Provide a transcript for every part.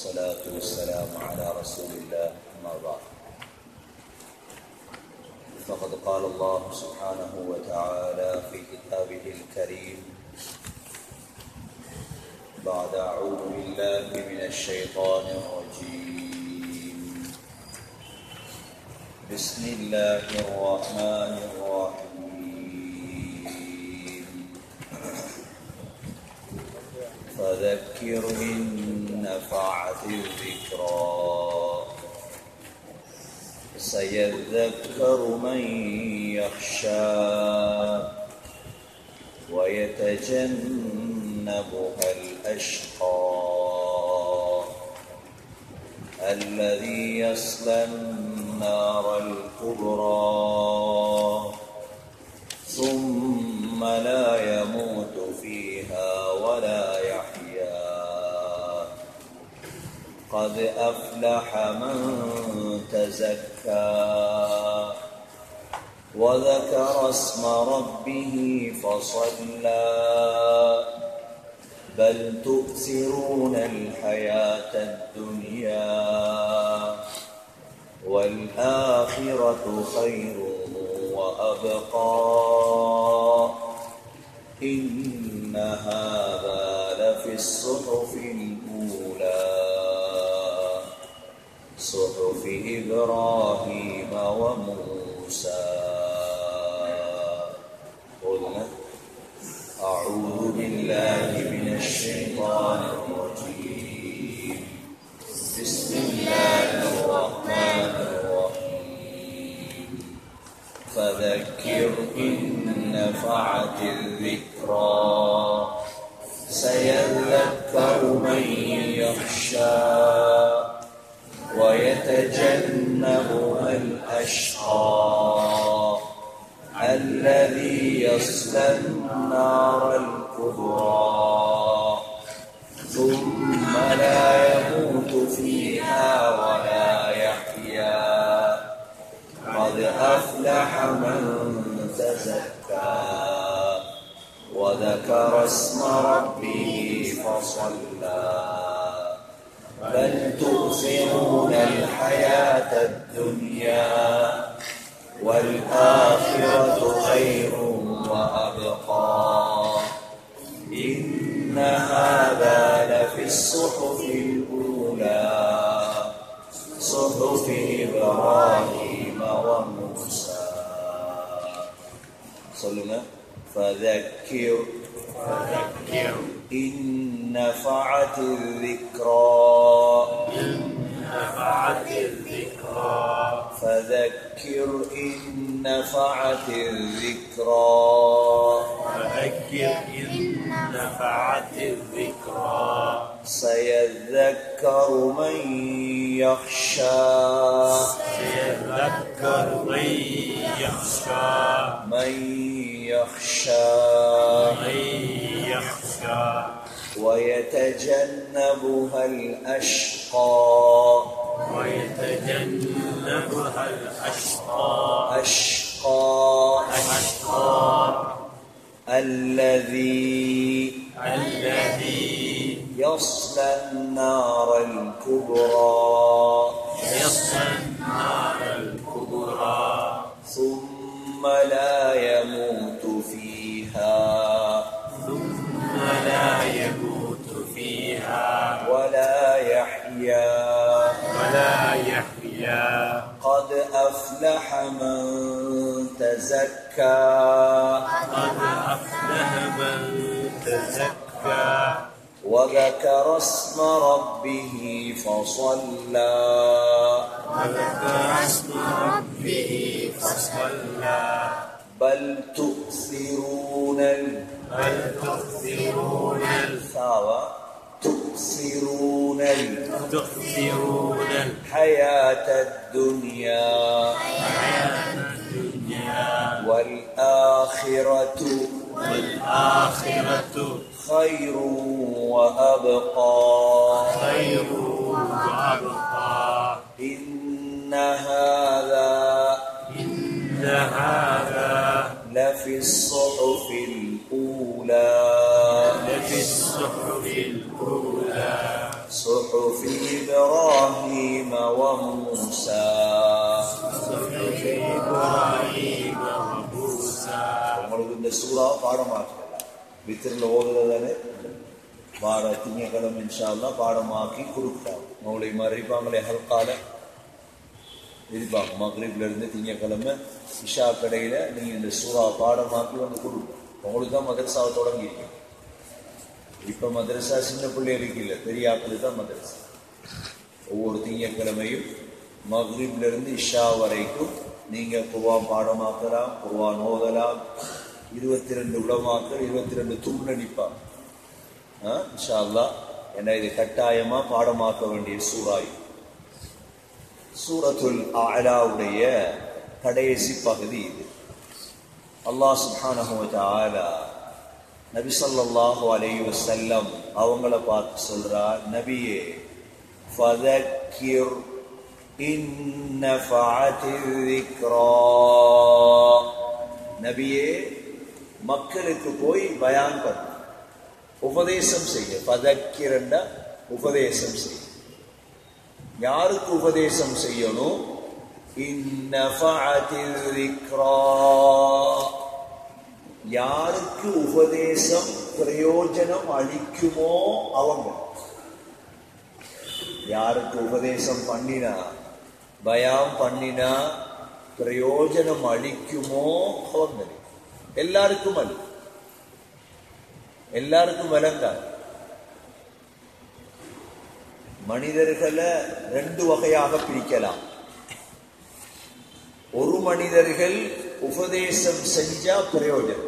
والصلاة والسلام على رسول الله أما بعد فقد قال الله سبحانه وتعالى في كتابه الكريم بعد أعوذ بالله من الشيطان الرجيم بسم الله الرحمن الرحيم فذكر إن نفعت الذكرى سيذكر من يخشى ويتجنبها الأشقى الذي يصلى النار الكبرى ثم لا يموت فيها ولا يحيا قد أفلح من تزكى وذكر اسم ربه فصلى بل تؤثرون الحياة الدنيا والآخرة خير وأبقى إن هذا لفي الصحف الأولى صحف إبراهيم وموسى قلنا أعوذ بالله من الشيطان الرجيم بسم الله الرحمن الرحيم فذكر إن نفعت الذكرى سيذكر من يخشى ويتجنبها الأشقى الذي يصلى النار الكبرى ثم لا يموت فيها ولا يحيا قد أفلح من تزكى وذكر اسم ربه فصلى بل تؤثرون الحياة الدنيا والآخرة خير وأبقى إن هذا لفي الصحف الأولى صحف إبراهيم وموسى صلنا فذكر فذكر إن نفعت الذكرى نفعت الذكرى فذكر إن نفعت الذكرى فذكر إن نفعت الذكرى سيذكر من يخشى سيذكر من يخشى من يخشى من يخشى ويتجنبها الأشقى ويتجنبها الأشقى أشقى أشقى الذي الذي يصلى النار الكبرى يصلى النار الكبرى ثم لا يموت فيها ثم لا يموت فيها ولا يحيا ولا يحيا قد أفلح من تزكى قد أفلح من تزكى وذكر اسم ربه فصلى وذكر اسم ربه فصلى بل تؤثرون ال- بل تؤثرون ثاوى تؤثرون ال- تؤثرون الحياة الدنيا الحياة الدنيا والآخرة والآخرة خير وأبقى خير وأبقى إن هذا إن هذا لفي الصحف الأولى لفي الصحف الأولى صحف சூறா பாடமாக்கலாம் வித்திரில் ஓதுறதானே வார திங்கக்கிழமை இன்ஷால்லாம் பாடமாக்கி கொடுப்பாங்க மௌளை மாதிரி இருப்பாங்களே ஹல்கால இருப்பாங்க மக்ரீப்ல இருந்து திங்கக்கிழமை இஷா கடையில நீங்க இந்த சூறா பாடமாக்கி வந்து கொடுப்போம் உங்களுக்கு தான் மதரசாவை தொடங்கியிருக்கீங்க இப்ப மதரசா சின்ன பிள்ளைகளுக்கு இல்லை பெரிய ஆட்களுக்கு தான் மதரசா ஒவ்வொரு திங்கக்கிழமையும் மக்ரிப்ல இருந்து இஷா வரைக்கும் நீங்க குர்ஆன் பாடமாக்கலாம் குர்ஆன் ஓதலாம் இருபத்தி ரெண்டு உலமாக்கள் இருபத்தி ரெண்டு துண்ணடிப்பாங்க இன்ஷா அல்லாஹ் ஏன்னா இது கட்டாயமா பாடமாக்க வேண்டிய சூறாய் சூரத்துல் ஆலாவுடைய கடைசி பகுதி இது அல்லாஹ் சுப்ஹானஹு வ தஆலா நபி ஸல்லல்லாஹு அலைஹி வஸல்லம் அவங்கள பார்த்து சொல்றார் நபியே ஃபதக்கிர் இன் நஃபஅத்தில் ذِكْرَى நபியே மக்களுக்கு போய் பயான் பண்ணு உபதேசம் செய்ய பதக்கிரண்ட உபதேசம் செய்ய யாருக்கு உபதேசம் செய்யணும் இந்நஃபஅத்தில் ذِكْرَى யாருக்கு உபதேசம் பிரயோஜனம் அளிக்குமோ அவங்க யாருக்கு உபதேசம் பண்ணினா பயம் பண்ணினா பிரயோஜனம் அளிக்குமோ அவங்க எல்லாருக்கும் அல்ல எல்லாருக்கும் விளங்காது மனிதர்களை ரெண்டு வகையாக பிரிக்கலாம் ஒரு மனிதர்கள் உபதேசம் செஞ்சா பிரயோஜனம்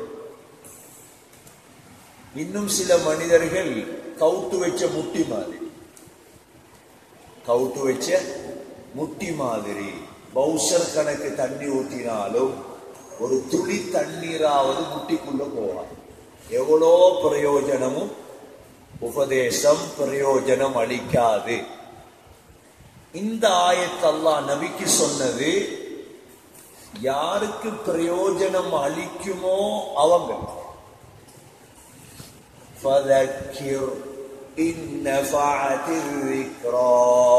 இன்னும் சில மனிதர்கள் கவுட்டு வச்ச முட்டி மாதிரி கவுட்டு வச்ச முட்டி மாதிரி பவுசர் கணக்கு தண்ணி ஊற்றினாலும் ஒரு துளி தண்ணீராவது முட்டிக்குள்ள போகலாம் எவ்வளோ பிரயோஜனமும் உபதேசம் பிரயோஜனம் அளிக்காது இந்த ஆயத்தல்லா நபிக்கு சொன்னது யாருக்கு பிரயோஜனம் அளிக்குமோ அவங்க فذكر إن نفعت الذكرى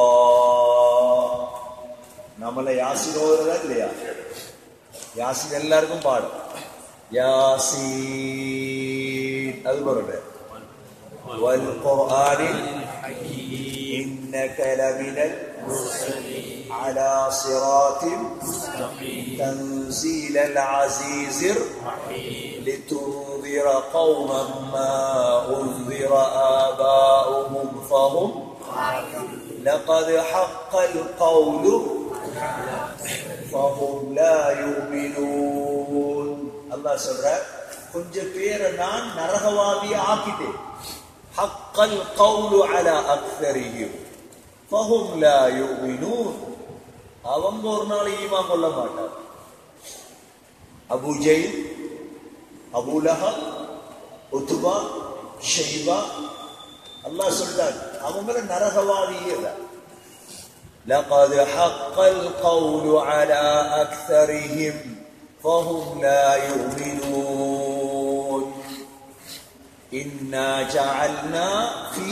நம்மள யாசின் ஓதுறதா இல்லையா யாசின் எல்லாருக்கும் பாடும் யாசீன் அது போறது والقرآن إنك لمن المرسلين على صراط تنزيل العزيز لتنذر قوما ما أنذر آباؤهم فهم لقد حق القول فهم لا يؤمنون الله சொல்றார் கொஞ்சம் பேரை நான் நரகவாதியை ஆக்கிட்டேன் حق القول على أكثرهم فهم لا يؤمنون அவங்க ஒரு நாள் ஈமான் கொள்ள மாட்டார் Abu Jahl Abu Lahab Utbah Shaybah Allah சொல்றார் அவங்கள நரகவாதியே தான் لقد حق القول على أكثرهم فهم لا يؤمنون إنا جعلنا في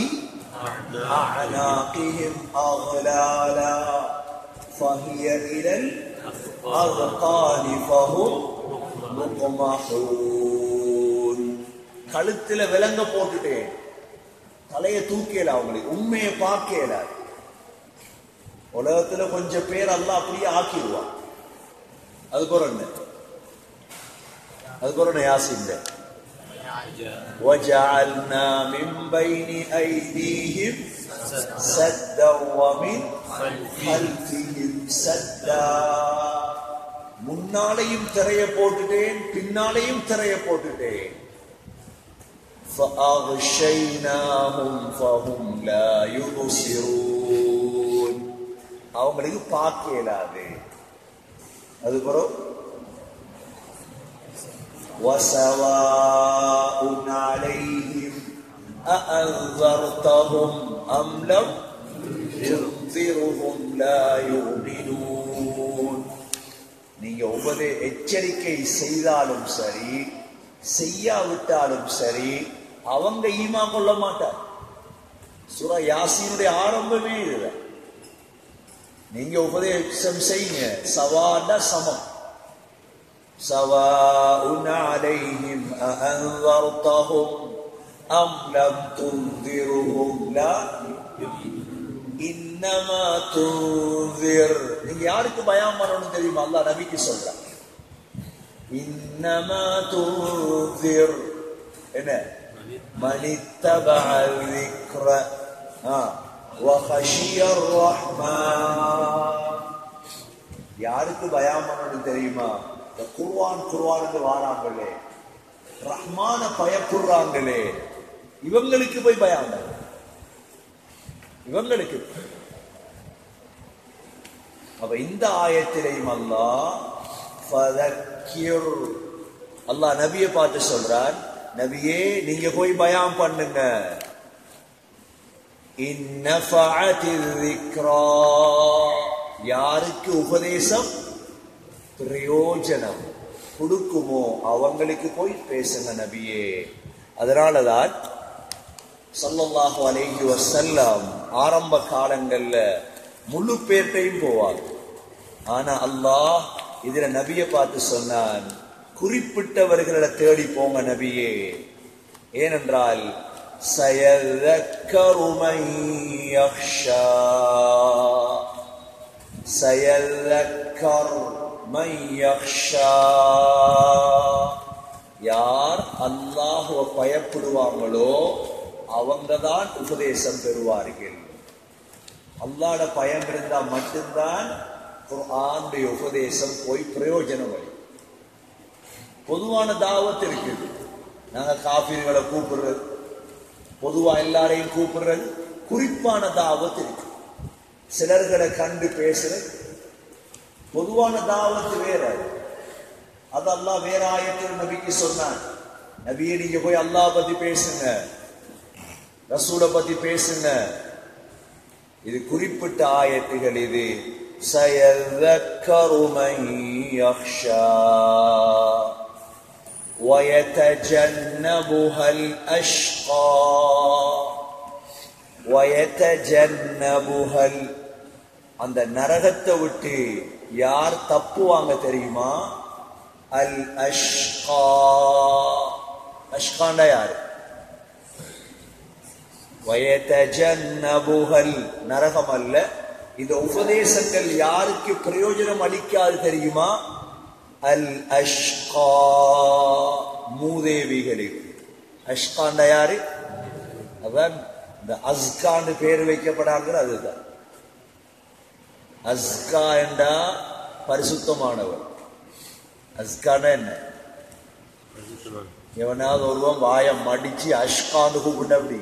أعناقهم أغلالا فهي إلى الأذقان فهم مقمحون கழுத்துல விலங்க போட்டுட்டேன் தலைய தூக்கல அவங்களுக்கு உண்மையை பார்க்கல உலகத்துல கொஞ்சம் பேர் எல்லாம் அப்படியே ஆக்கிடுவான் அதுக்கு ஒரு என்ன அதுக்கு ஒரு என்ன யாசிந்த وجعلنا من بين أيديهم سدا ومن خلفهم سدا முன்னாலையும் திரைய போட்டுட்டேன் பின்னாலையும் திரைய போட்டுட்டேன் فأغشيناهم فهم لا يبصرون அவங்களுக்கு பார்க்க இயலாது அதுக்கப்புறம் وسواء عليهم أأنذرتهم أم لم تنذرهم لا يؤمنون நீங்க உபதே எச்சரிக்கை செய்தாலும் சரி செய்யாவிட்டாலும் சரி அவங்க ஈமா கொள்ள மாட்டார் சுரா யாசினுடைய ஆரம்பமே இதுதான் நீங்க உபதேசம் செய்யுங்க சவாண்டா சமம் سواء عليهم أأنذرتهم أم لم تنذرهم لا இன்னமா துன்திர் நீங்க யாருக்கு பயம் பண்ணணும் தெரியுமா அல்லாஹ் நபிக்கு சொல்றான் இன்னமா துன்திர் என்ன மனித்தபஅ الذكر ஆ وخشي الرحمن யாருக்கு பயம் பண்ணணும் தெரியுமா இந்த குர்ஆன் குர்ஆனுக்கு வாராங்களே ரஹ்மான பயப்படுறாங்களே இவங்களுக்கு போய் பயம் பண்ணணும். இவங்களுக்கு அப்ப இந்த ஆயத்திலையும் அல்லாஹ் ஃபதக்கிர் அல்லாஹ் நபியை பார்த்து சொல்றார் நபியே நீங்க போய் பயான் பண்ணுங்க இன்னஃபஅத்தி ذِكْرَى யாருக்கு உபதேசம் பிரயோஜனம் கொடுக்குமோ அவங்களுக்கு போய் பேசுங்க நபியே அதனாலதான் ஸல்லல்லாஹு அலைஹி வஸல்லம் ஆரம்ப காலங்கள்ல முழு பேர்ட்டையும் போவாங்க ஆனா அல்லாஹ் இதுல நபியை பார்த்து சொன்னான் குறிப்பிட்டவர்களை தேடி போங்க நபியே ஏனென்றால் سيذكر من يخشى سيذكر من يخشى யார் அல்லாஹுவ பயப்படுவாங்களோ அவங்க தான் உபதேசம் பெறுவார்கள் அல்லாட பயம் இருந்தா மட்டும்தான் குர்ஆனுடைய உபதேசம் போய் பிரயோஜனம் வரும் பொதுவான தாவத் இருக்குது நாங்க காபீர்களை கூப்பிடுறது பொதுவா எல்லாரையும் கூப்பிடுறது குறிப்பான தாவத் இருக்கு சிலர்களை கண்டு பேசுறது பொதுவான தாவத்து வேற அது அல்லாஹ் வேற ஆயத்தில் நபிக்கு சொன்னான் நபியை நீங்க போய் அல்லாஹ் பத்தி பேசுங்க ரசூலை பத்தி பேசுங்க இது குறிப்பிட்ட ஆயத்துகள் இது سيذكر من يخشى ويتجنبها الأشقى ويتجنبها ال- அந்த நரகத்தை விட்டு யார் தப்புவாங்க தெரியுமா அல் அஷ்கா அஷ்காண்டா யாரு வயதஜன்னபுகல் நரகம் அல்ல இந்த உபதேசங்கள் யாருக்கு பிரயோஜனம் அளிக்காது தெரியுமா அல் அஷ்கா மூதேவிகளுக்கு அஷ்காண்ட யாரு அதான் இந்த அஸ்கான்னு பேர் வைக்கப்படாங்கிற அதுதான் அஸ்கா என்றா பரிசுத்தமானவர் அஸ்கான என்ன எவனாவது ஒருவன் வாயை மடிச்சு அஷ்கான்னு கூப்பிட்ட அப்படி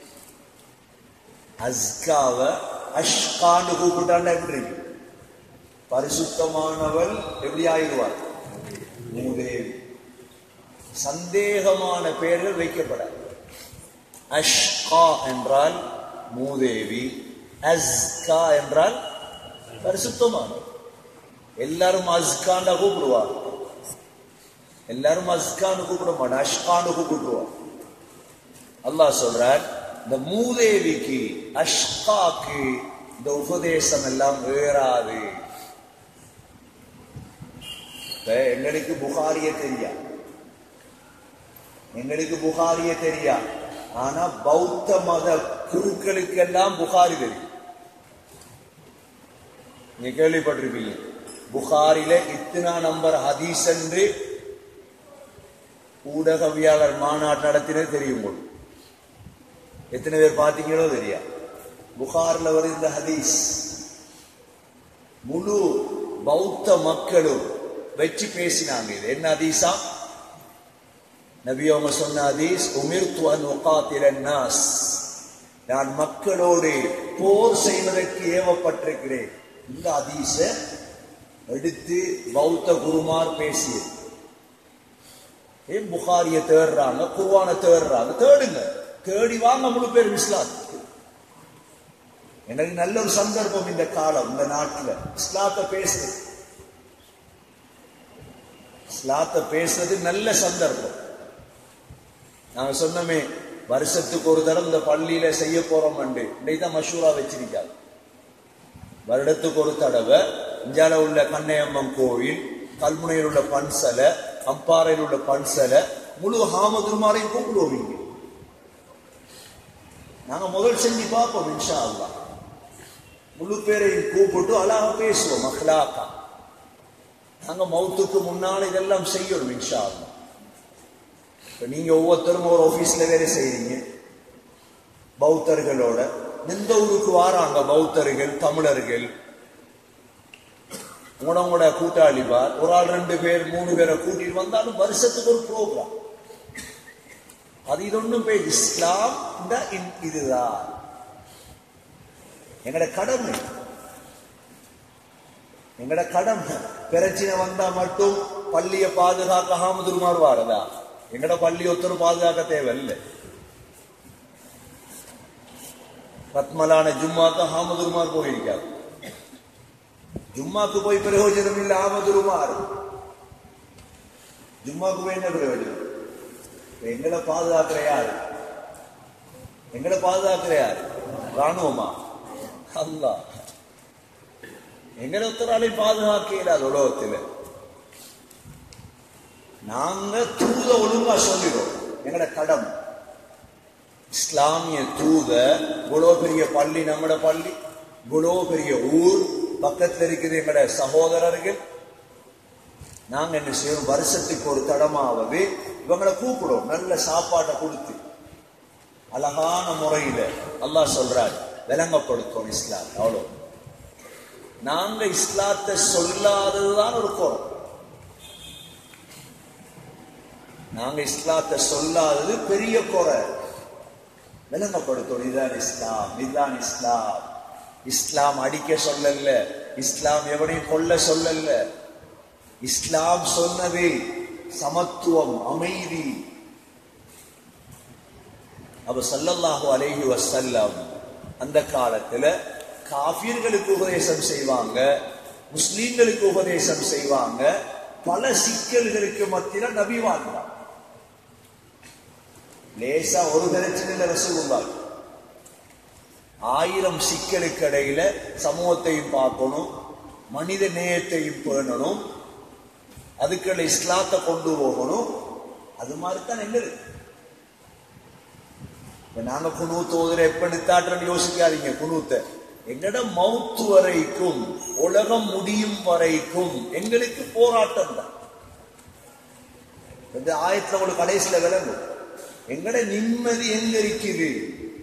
அஸ்காவ அஷ்கான்னு கூப்பிட்டான்னா எப்படி இருக்கு? பரிசுத்தமானவள் எப்படி ஆயிடுவார் மூதேவி சந்தேகமான பெயர்கள் வைக்கப்படாது அஷ்கா என்றால் மூதேவி அஸ்கா என்றால் பரிசுத்தமான எல்லாரும் அஸ்காண்டா கூப்பிடுவார் எல்லாரும் அஸ்கான்னு கூப்பிட மாட்டான் அஷ்கான்னு கூப்பிடுவார் அல்லாஹ் சொல்றார் இந்த மூதேவிக்கு அஷ்காக்கு இந்த உபதேசம் எல்லாம் ஏறாது இப்ப எங்களுக்கு புகாரிய தெரியா எங்களுக்கு புகாரிய தெரியா ஆனா பௌத்த மத குருக்களுக்கெல்லாம் புகாரி தெரியும் நீங்க கேள்விப்பட்டிருப்பீங்க புகாரில இத்தனா நம்பர் ஹதீஸ் என்று ஊடகவியாளர் மாநாடு நடத்தினது தெரியும் உங்களுக்கு எத்தனை பேர் பார்த்தீங்களோ தெரியா புகார்ல வருது இந்த ஹதீஸ் முழு பௌத்த மக்களும் வச்சு பேசினாங்க இது என்ன ஹதீஸா நபி அவங்க சொன்ன ஹதீஸ் உமிர்த்து அன் உகாத்திர நாஸ் நான் மக்களோடு போர் செய்வதற்கு ஏவப்பட்டிருக்கிறேன் இந்த ஹதீஸ எடுத்து பௌத்த குருமார் பேசியது ஏன் புகாரிய தேடுறாங்க குர்வான தேடுறாங்க தேடுங்க தேடி வாங்க முழு பேர் இஸ்லாம் எனக்கு நல்ல ஒரு சந்தர்ப்பம் இந்த காலம் இந்த நாட்டுல இஸ்லாத்தை பேசுறது இஸ்லாத்தை பேசுறது நல்ல சந்தர்ப்பம் நாங்க சொன்னோமே வருஷத்துக்கு ஒரு தடவை இந்த பள்ளியில செய்ய போறோம் இன்னைக்கு தான் மஷூரா வச்சிருக்காங்க வருடத்துக்கு ஒரு தடவை இஞ்சால உள்ள கண்ணையம்மன் கோவில் கல்முனையில் உள்ள பன்சலை அம்பாறையில் உள்ள பன்சலை முழு ஹாமதுமாரையும் கூப்பிடுவோம் இங்க நாங்க முதல் செஞ்சு பார்ப்போம் இன்ஷா அல்லாஹ் முழு பேரையும் கூப்பிட்டு அழகா பேசுவோம் அஹ்லாக்கா நாங்க மௌத்துக்கு முன்னால இதெல்லாம் செய்யணும் இன்ஷா அல்லாஹ் இப்ப நீங்க ஒவ்வொருத்தரும் ஒரு ஆபீஸ்ல வேலை செய்றீங்க பௌத்தர்களோட எந்த ஊருக்கு வாராங்க பௌத்தர்கள் தமிழர்கள் உங்களோட கூட்டாளி பார் ஒரு ஆள் ரெண்டு பேர் மூணு பேரை கூட்டிட்டு வந்தாலும் வருஷத்துக்கு ஒரு ப்ரோக்ராம் அது இது ஒண்ணும் பேர் இஸ்லாம் இந்த இன்- இதுதான் எங்கட கடமை எங்கட கடமை பிரச்சனை வந்தா மட்டும் பள்ளியை பாதுகாக்க ஹாமதுருமார் வாரதா எங்கட பள்ளி ஒருத்தரும் பாதுகாக்க தேவையில்லை பத்மலான ஜும்மாக்கு ஹாமதுருமார் போயிருக்காரு ஜும்மாக்கு போய் பிரயோஜனம் இல்லை ஆமதுருமார் ஜும்மாக்கு போய் என்ன பிரயோஜனம் இப்ப எங்களை பாதுகாக்கிற யாரு எங்களை பாதுகாக்கிற யாரு ராணுவமா அல்லா எங்களை ஒருத்தராலையும் பாதுகாக்க இல்லாத உலகத்துல நாங்க தூத ஒழுங்கா சொல்லிடும் எங்கட கடமை இஸ்லாமிய தூத இவ்வளோ பெரிய பள்ளி நம்மட பள்ளி இவ்வளோ பெரிய ஊர் பக்கத்துல இருக்குது எங்கட சகோதரர்கள் நாங்க என்ன செய்யணும் வருஷத்துக்கு ஒரு தடமாவது இவங்களை கூப்பிடும் நல்ல சாப்பாட்டை கொடுத்து அழகான முறையில அல்லாஹ் சொல்றார் விளங்கப்படுத்தும் இஸ்லாம் அவ்வளோ நாங்க இஸ்லாத்தை சொல்லாததுதான் ஒரு குறை நாங்க இஸ்லாத்தை சொல்லாதது பெரிய குறை விளங்கப்படுத்தும் இதுதான் இஸ்லாம் இதுதான் இஸ்லாம் இஸ்லாம் அடிக்க சொல்லல இஸ்லாம் எவனையும் கொல்ல சொல்லல இஸ்லாம் சொன்னது சமத்துவம் அமைதி அப்ப ஸல்லல்லாஹு அலைஹி வஸல்லம் அந்த காலத்துல காஃபிர்களுக்கு உபதேசம் செய்வாங்க முஸ்லீம்களுக்கு உபதேசம் செய்வாங்க பல சிக்கல்களுக்கு மத்தியில நபி வாழ்ந்தார் லேசா ஒரு பிரச்சனையில ரசூலுல்லாஹ் ஆயிரம் சிக்கலுக்கு இடையில சமூகத்தையும் பார்க்கணும் மனித நேயத்தையும் பேணணும் அதுக்குள்ள இஸ்லாத்தை கொண்டு போகணும் அது மாதிரி தான் எங்க இருக்கு இப்ப நாங்க குனூத்து ஓதுற எப்ப நித்தாட்டுறன்னு யோசிக்காதீங்க குனூத்த எங்கட மவுத்து வரைக்கும் உலகம் முடியும் வரைக்கும் எங்களுக்கு போராட்டம் தான் இந்த ஆயத்துல உங்களுக்கு கடைசியில விளங்கும் எங்கட நிம்மதி எங்க இருக்குது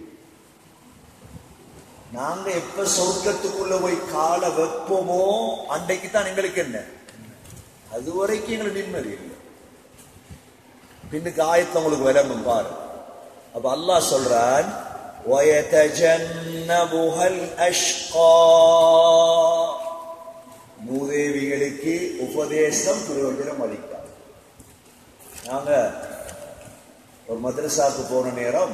நாங்க எப்ப சொர்க்கத்துக்குள்ள போய் கால வைப்போமோ அன்றைக்கு தான் எங்களுக்கு என்ன அது வரைக்கும் எங்களுக்கு நிம்மதி இல்லை பின்னுக்கு ஆயத்தை உங்களுக்கு விளங்கும் பாரு அப்ப அல்லாஹ் சொல்றான் وَيَتَجَنَّبُهَا الْأَشْقَى மூதேவிகளுக்கு உபதேசம் பிரயோஜனம் அளிக்காது நாங்க ஒரு மദ്രസാக்கு போன நேரம்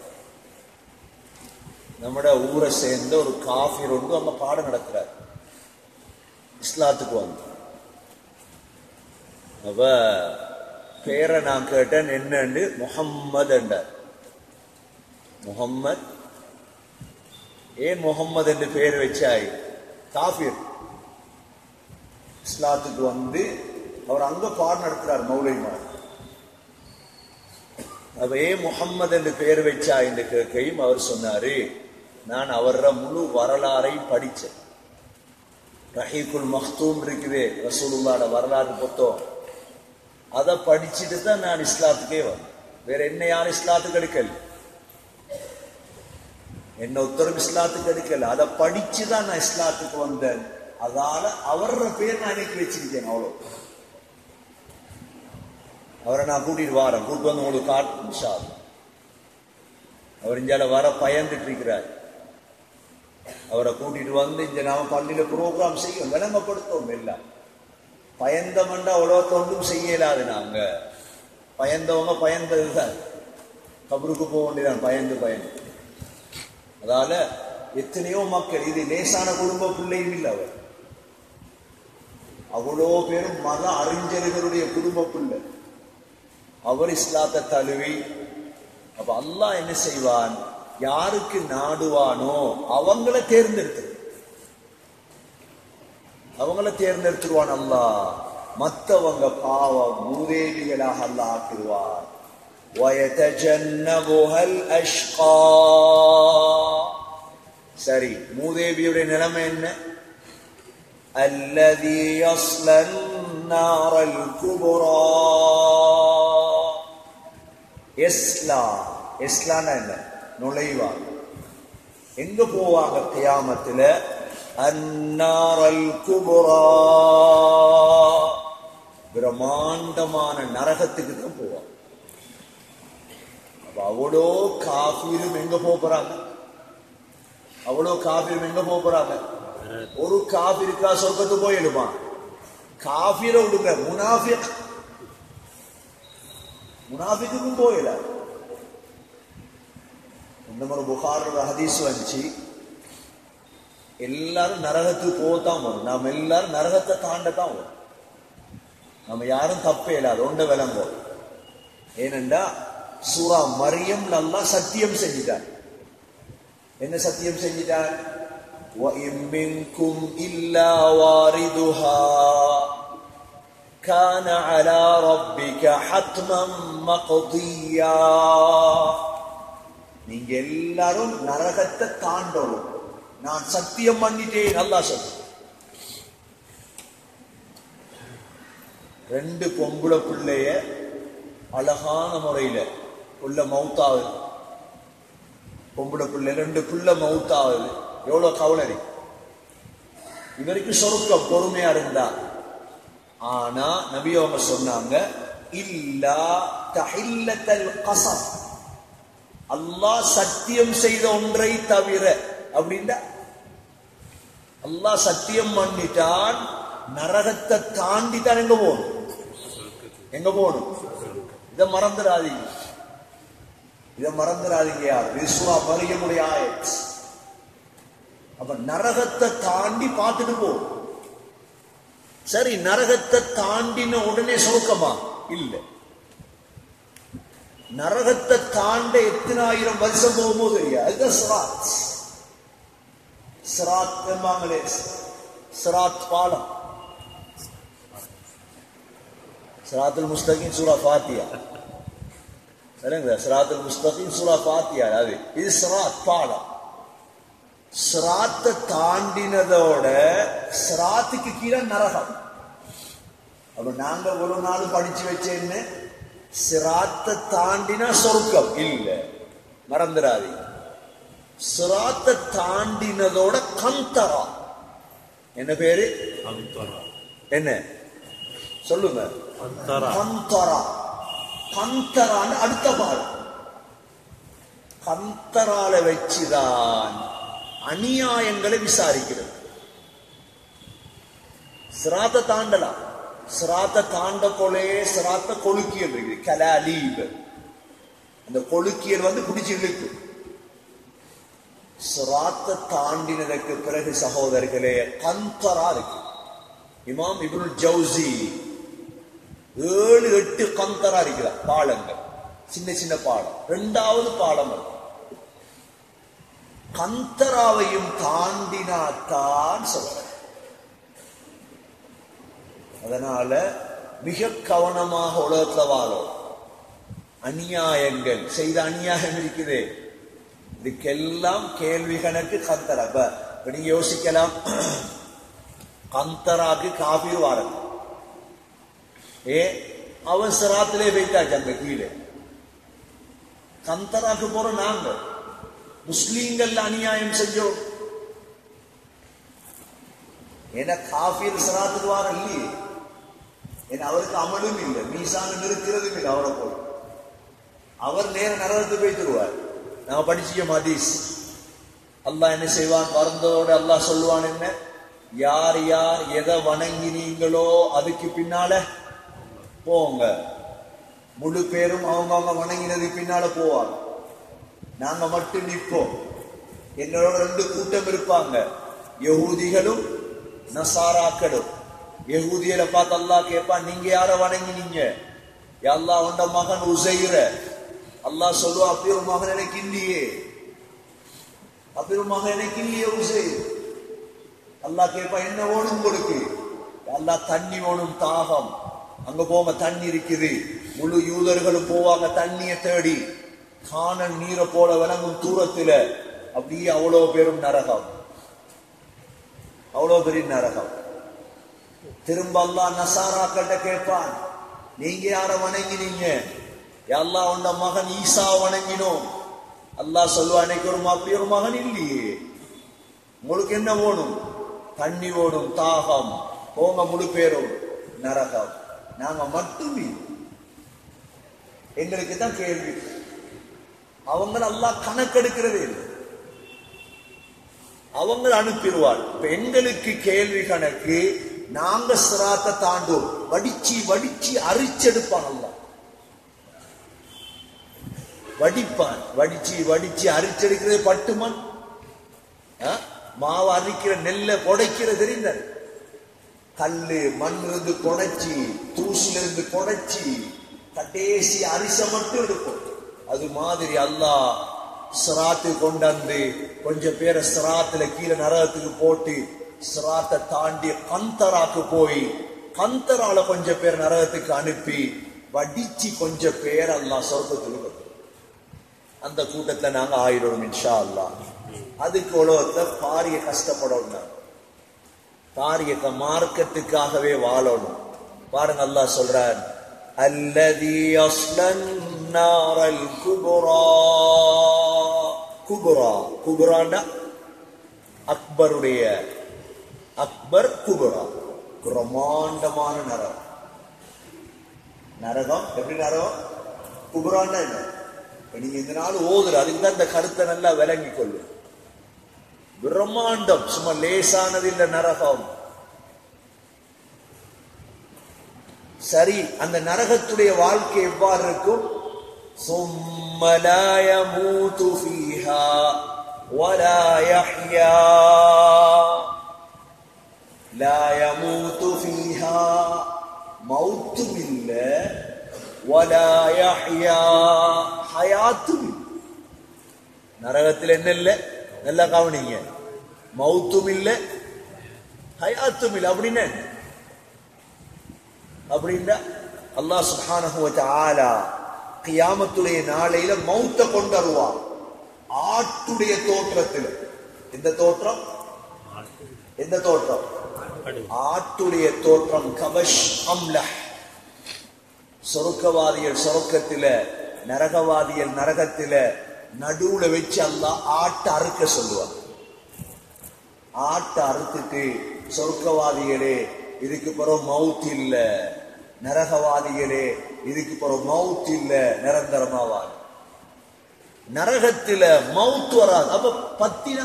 நம்மட ஊரை சேர்ந்த ஒரு காஃபிர் ஒன்று அங்க பாடம் நடத்துறார் இஸ்லாத்துக்கு வந்து அப்ப பேரை நான் கேட்டேன் என்னன்னு முகம்மது என்றார் முகம்மது ஏன் முகம்மது என்று பெயர் வச்சாய் காஃபிர் இஸ்லாத்துக்கு வந்து அவர் அங்க பாடம் நடத்துறார் மௌலிமார் அப்ப ஏன் முகம்மது என்று பெயர் வச்சா என்று கேட்கையும் அவர் சொன்னாரு நான் அவர முழு வரலாறை படிச்சேன் ரஹீக்குல் மக்தூம் இருக்குது ரசூலுல்லாட வரலாறு புத்தகம் அதை படிச்சுட்டு தான் நான் இஸ்லாத்துக்கே வந்தேன் வேற என்ன யாரும் இஸ்லாத்துக்கு எடுக்கல என்ன உத்தரவு இஸ்லாத்துக்கு எடுக்கல அதை படிச்சு தான் நான் இஸ்லாத்துக்கு வந்தேன் அதால அவர பேர் நான் இன்னைக்கு வச்சிருக்கேன் அவ்வளோ அவரை நான் கூட்டிட்டு வாரேன் கூட்டு வந்து உங்களுக்கு காட்டு இன்ஷா அல்லாஹ். அவர் இஞ்சால வர பயந்துட்டு இருக்கிறார் அவரை கூட்டிட்டு வந்து இங்க நாம பள்ளியில ப்ரோக்ராம் செய்யும் விளங்கப்படுத்துவோம் எல்லாம் பயந்தமண்டா உலகத்தை ஒன்றும் செய்ய இயலாது நாங்க பயந்தவங்க பயந்ததுதான் கபருக்கு போக வேண்டியதான் பயந்து பயந்து அதால எத்தனையோ மக்கள் இது லேசான குடும்ப பிள்ளையும் இல்லை அவர் அவ்வளோ பேரும் மத அறிஞர்களுடைய குடும்ப பிள்ளை அவர் இஸ்லாத்தை தழுவி அப்ப அல்லாஹ் என்ன செய்வான் யாருக்கு நாடுவானோ அவங்கள தேர்ந்தெடுத்து அவங்கள தேர்ந்தெடுத்துருவான் அல்லாஹ் மத்தவங்க பாவம் மூதேவிகளாக அல்லாஹ் ஆக்கிடுவார் وَيَتَجَنَّبُهَا الْأَشْقَى சரி மூதேவியுடைய நிலைமை என்ன الذي يصلى النار الكبرى எஸ்லா எஸ்லான்னா என்ன நுழைவாங்க எங்க போவாங்க கியாமத்துல அந்நாரல் குபுரா பிரம்மாண்டமான நரகத்துக்கு தான் போவாங்க அப்ப அவ்வளோ காஃபிரும் எங்க போக போறாங்க அவ்வளோ காஃபிரும் எங்க போக போறாங்க ஒரு காபிருக்கா சொர்க்கத்து போயிடுமா காபிர விடுங்க முனாஃபிக் முனாஃபிக்கும் போயில இந்த மாதிரி புகாரோட ஹதீஸ் வந்துச்சு எல்லாரும் நரகத்துக்கு போகத்தான் வரும் நாம் எல்லாரும் நரகத்தை தாண்டத்தான் வரும் நம்ம யாரும் தப்பே இல்லாத ஒண்ட விளங்கும் ஏனென்றா சூரா மரியம் நல்லா சத்தியம் செஞ்சிட்டார் என்ன சத்தியம் செஞ்சிட்டார் وَإِن مِّنكُمْ إِلَّا وَارِدُهَا كَانَ عَلَى رَبِّكَ حَتْمًا مَقْضِيًّا நீங்க எல்லாரும் நரகத்தை தாண்டணும் நான் சத்தியம் பண்ணிட்டேன் நல்லா சொல்லு ரெண்டு பொம்பளை பிள்ளைய அழகான முறையில உள்ள மவுத்தாகுது பொம்பளை பிள்ளை ரெண்டு பிள்ளை மவுத்தாகுது எவ்வளவு கவலை இருக்கு. இவருக்கு சொருக்கம் பொறுமையா இருந்தா ஆனா நபி அவங்க சொன்னாங்க இல்லா தஹில்லத்தல் கசம் அல்லாஹ் சத்தியம் செய்த ஒன்றை தவிர அப்படின்னா அல்லாஹ் சத்தியம் பண்ணிட்டான் நரகத்தை தாண்டி தான் எங்க போகணும் எங்க போகணும் இதை மறந்துடாதீங்க இதை மறந்துடாதீங்க யார் விஸ்வா மரியமுடைய ஆயத் அப்ப நரகத்தை தாண்டி பார்த்துட்டு போ சரி நரகத்தை தாண்டின உடனே சொர்க்கமா இல்ல நரகத்தை தாண்ட எத்தனாயிரம் வருஷம் போகும்போது தெரியாது அதுதான் சிராத் சிராத் என்பாங்களே சிராத் பாலம் சிராத்துல் முஸ்தகின் சூரா ஃபாத்தியா சரிங்களா சிராத்துல் முஸ்தகின் சூரா ஃபாத்தியா அது இது சிராத் பாலம் சிராத்தை தாண்டினதோட சிராத்துக்கு கீழே நரகம் அப்ப நாங்க ஒரு நாள் படிச்சு வச்சேன்னு சிராத்தை தாண்டினா சொர்க்கம் இல்ல மறந்துடாதீங்க சிராத்தை தாண்டினதோட கந்தரா என்ன பேரு அந்தரா என்ன சொல்லுங்க அந்தரா கந்தரா கந்தரான்னு அடுத்த பாடம் கந்தரால வச்சுதான் அநியாயங்களை விசாரிக்கிறது சிராத்த தாண்டலாம் சிராத்த தாண்ட போலே சிராத்த கொழுக்கியல் இருக்குது கலாலீப் அந்த கொழுக்கியல் வந்து பிடிச்சு இழுக்கும் சிராத்த தாண்டினதற்கு பிறகு சகோதரர்களே கந்தரா இருக்கு இமாம் இப்னுல் ஜவுசி ஏழு எட்டு கந்தரா இருக்கிறார் பாலங்கள் சின்ன சின்ன பாலம் ரெண்டாவது பாலம் அது கந்தராவையும் தாண்டினாத்தான் சொல்ற அதனால மிக கவனமாக உலகத்துல வாழும் அநியாயங்கள் செய்த அநியாயம் இருக்குது இதுக்கெல்லாம் கேள்வி கணக்கு கந்தரா இப்ப இப்ப நீங்க யோசிக்கலாம் கந்தராக்கு காபீர் வாரம் ஏ அவன் சிராத்திலே வைத்தாச்சு அங்க கீழே கந்தராக்கு போற நாங்க முஸ்லீம்கள் அநியாயம் செஞ்சோம் ஏன்னா காபீர் சிராத்துக்கு வார இல்லையே ஏன்னா அவருக்கு அமலும் இல்லை மீசான நிறுக்கிறதும் இல்லை அவரை போய் அவர் நேர நரகத்துக்கு போய் தருவார் நாம படிச்சியோம் ஹதீஸ் அல்லாஹ் என்ன செய்வான் மறந்ததோட அல்லாஹ் சொல்லுவான் என்ன யார் யார் எதை வணங்கினீங்களோ அதுக்கு பின்னால போங்க முழு பேரும் அவங்க அவங்க வணங்கினதுக்கு பின்னால போவாங்க நாங்க மட்டும் நிற்போம் என்னோட ரெண்டு கூட்டம் இருப்பாங்க யகூதிகளும் நசாராக்களும் யகூதிகளை பார்த்து அல்லாஹ் கேட்பான் நீங்க யார வணங்கினீங்க யா அல்லாஹ் உண்ட மகன் உசைர அல்லாஹ் சொல்லுவா அப்படி ஒரு மகன் எனக்கு இல்லையே அப்படி ஒரு மகன் எனக்கு இல்லையே உசைர் அல்லாஹ் கேட்பா என்ன ஓடும் கொடுக்கு எல்லாம் தண்ணி வேணும் தாகம் அங்க போங்க தண்ணி இருக்குது முழு யூதர்களும் போவாங்க தண்ணியை தேடி காணல் நீரை போல விளங்கும் தூரத்துல அப்படியே அவ்வளவு பேரும் நரகம் அவ்வளவு பெரிய நரகம் திரும்ப அல்லாஹ் நசாராக்கிட்ட கேட்பான் நீங்க யார வணங்கினீங்க அல்லாஹ் உண்ட மகன் ஈசா வணங்கினோம் அல்லாஹ் சொல்லுவா அன்னைக்கு ஒரு அப்படி ஒரு மகன் இல்லையே உங்களுக்கு என்ன வேணும் தண்ணி ஓடும் தாகம் போங்க முழு பேரும் நரகம் நாங்க மட்டுமே எங்களுக்கு தான் கேள்வி அவங்க அல்லாஹ் கணக்கெடுக்கிறதே இல்லை அவங்க அனுப்பிடுவார் இப்ப எங்களுக்கு கேள்வி கணக்கு நாங்க சிராத்தை தாண்டோம் வடிச்சு வடிச்சு அரிச்செடுப்பான் அல்லாஹ் வடிப்பான் வடிச்சு வடிச்சு அரிச்செடுக்கிறது பட்டு மண் ஆ? மாவு அரிக்கிற நெல்லை புடைக்கிற தெரிந்தாரு கல்லு மண் இருந்து குடைச்சி தூசில இருந்து குடைச்சி கடைசி அரிசை மட்டும் இருக்கும் அது மாதிரி அல்லாஹ் சிராத்து கொண்டாந்து கொஞ்சம் பேரை சிராத்துல கீழே நரகத்துக்கு போட்டு சிராத்தை தாண்டி கந்தராக்கு போய் கந்தரால கொஞ்சம் பேர் நரகத்துக்கு அனுப்பி வடிச்சு கொஞ்சம் பேர் அல்லாஹ் சொர்க்கத்துக்கு கொண்டு அந்த கூட்டத்துல நாங்க ஆயிடுவோம் இன்ஷா அல்லாஹ் அதுக்கு உலகத்தை பாரிய கஷ்டப்படணும் பாரிய க- மார்க்கத்துக்காகவே வாழணும் பாருங்க அல்லாஹ் சொல்றார் அல்லதி அஸ்லன் நாரல் குபுரா குபுரா குபுராண்டா அக்பருடைய அக்பர் குபுரா பிரமாண்டமான நரகம் நரகம் எப்படி நரகம் குபுரான்னா என்ன இப்ப நீங்க இந்த நாள் ஓதுற அதுக்கு தான் இந்த கருத்தை நல்லா விளங்கி கொள்ளு பிரம்மாண்டம் சும்மா லேசானது இல்ல நரகம் சரி அந்த நரகத்துடைய வாழ்க்கை எவ்வாறு இருக்கும் ثم لا يموت فيها ولا يحيا لا يموت فيها موت இல்லை ولا يحيا حياத்தும் இல்லை நரகத்தில் என்ன இல்லை நல்லா கவனிங்க மௌத்தும் இல்லை ஹயாத்தும் இல்லை அப்படின்னு என்ன? அப்படின்னா அல்லாஹ் சுப்ஹானஹு வ தஆலா கியாமத்துடைய நாளையில மௌத்த கொண்டு வருவான் ஆட்டுடைய தோற்றத்தில் எந்த தோற்றம் எந்த தோற்றம் ஆட்டுடைய தோற்றம் கவஷ் அம்லஹ் சொருக்கவாதிகள் சொருக்கத்தில நரகவாதிகள் நரகத்தில நடுவுல வச்சு அல்லாஹ் ஆட்டை அறுக்க சொல்லுவார் ஆட்டை அறுத்துட்டு சொர்க்கவாதிகளே இதுக்கு பிறகு மவுத் இல்ல நரகவாதிகளே இதுக்கு பிறகு மவுத் இல்ல நிரந்தரமாவாது நரகத்தில மவுத் வராது அப்ப பத்தினா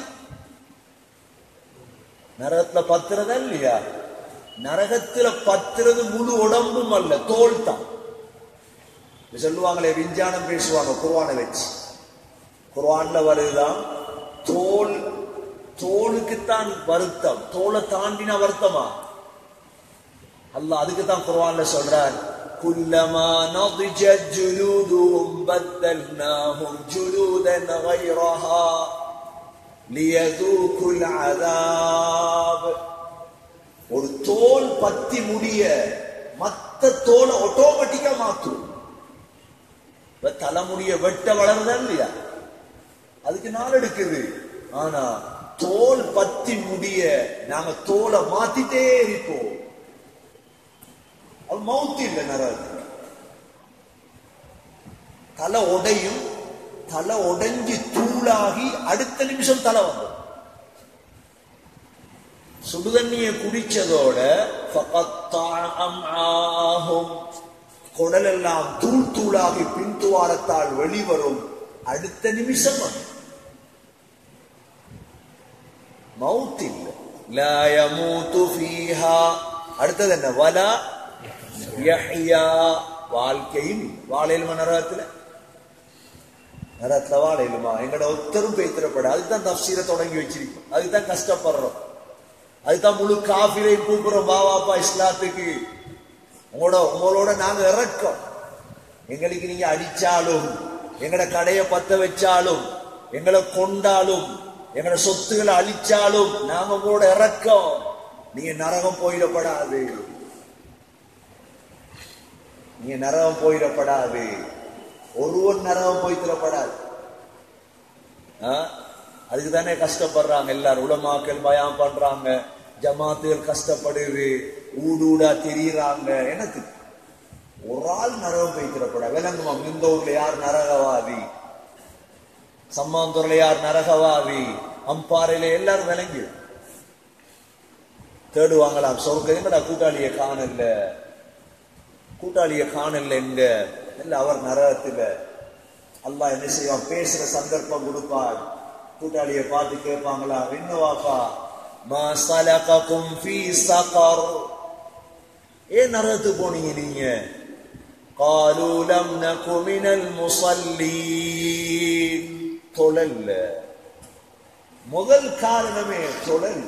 நரகத்துல பத்துறதா இல்லையா நரகத்துல பத்துறது முழு உடம்பும் அல்ல தோல் தான் இது சொல்லுவாங்களே விஞ்ஞானம் பேசுவாங்க குர்ஆனை வச்சு குர்ஆன்ல வருதுதான் தோல் தோலுக்குத்தான் வருத்தம் தோலை தாண்டின வருத்தமா அல்லாஹ் அதுக்கு தான் குர்ஆன்ல சொல்றார் குல்லமா நضجت جلودهم بدلناهم جلودا غيرها ليذوقوا العذاب ஒரு தோல் பத்தி முடிய மத்த தோலை ஆட்டோமேட்டிக்கா மாத்தும் இப்ப தலைமுடிய வெட்ட வளருதா இல்லையா அதுக்கு நாள் எடுக்குது ஆனா தோல் பத்தி முடிய நாங்க தோலை மாத்திட்டே இருப்போம் அது மவுத்து இல்லை நரகத்துக்கு தலை உடையும் தலை உடைஞ்சு தூளாகி அடுத்த நிமிஷம் தலை வந்துடும் சுடுதண்ணியை குடிச்சதோட فَقَطَّعَ أَمْعَاهُمْ குடல் எல்லாம் தூள் தூளாகி பின்துவாரத்தால் வெளிவரும் அடுத்த நிமிஷம் வரும். மவுத் இல்லை லா யமூது ஃபீஹா அடுத்தது என்ன வலா யஹ்யா வாழ்க்கையும் வாழையிலுமா நரகத்துல நரகத்துல வாழையிலுமா எங்கட ஒத்தரும் பேத்திரப்பட அதுதான் தப்சீரை தொடங்கி வச்சிருக்கோம் அதுதான் கஷ்டப்படுறோம் அதுதான் முழு காஃபிரையும் கூப்பிடுறோம் பாவாப்பா இஸ்லாத்துக்கு உங்களோட உங்களோட நாங்க இறக்கோம் எங்களுக்கு நீங்க அடிச்சாலும் எங்கட கடையை பத்த வச்சாலும் எங்களை கொண்டாலும் எங்கட சொத்துக்களை அழிச்சாலும் நாங்க உங்களோட இறக்கம் நீங்க நரகம் போயிடப்படாது நீங்க நரகம் போயிடப்படாது ஒருவன் நரகம் போய்த்திடப்படாது ஆ? அதுக்கு தானே கஷ்டப்படுறாங்க எல்லாரும் உலமாக்கள் பயம் பண்றாங்க ஜமாத்துகள் கஷ்டப்படுது ஊடு ஊடா திரியுறாங்க எனக்கு ஒரு ஆள் நரகம் போய்த்திடப்பட விளங்குமா இந்த ஊர்ல யார் நரகவாதி சம்மாந்துறையில யார் நரகவாதி அம்பாறையில எல்லாரும் விளங்கி தேடுவாங்களாம் சொர்க்க எங்கடா கூட்டாளிய காணல கூட்டாளிய காணல எங்க இல்ல அவர் நரகத்துல அல்லாஹ் என்ன செய்வான் பேசுற சந்தர்ப்பம் கொடுப்பார் கூட்டாளிய பார்த்து கேட்பாங்களா என்னவாப்பா மா சலககும் ஃபீ சகர் ஏன் நரகத்துக்கு போனீங்க நீங்க قالوا لم نك من المصلين தொழல்ல முதல் காரணமே தொழல்ல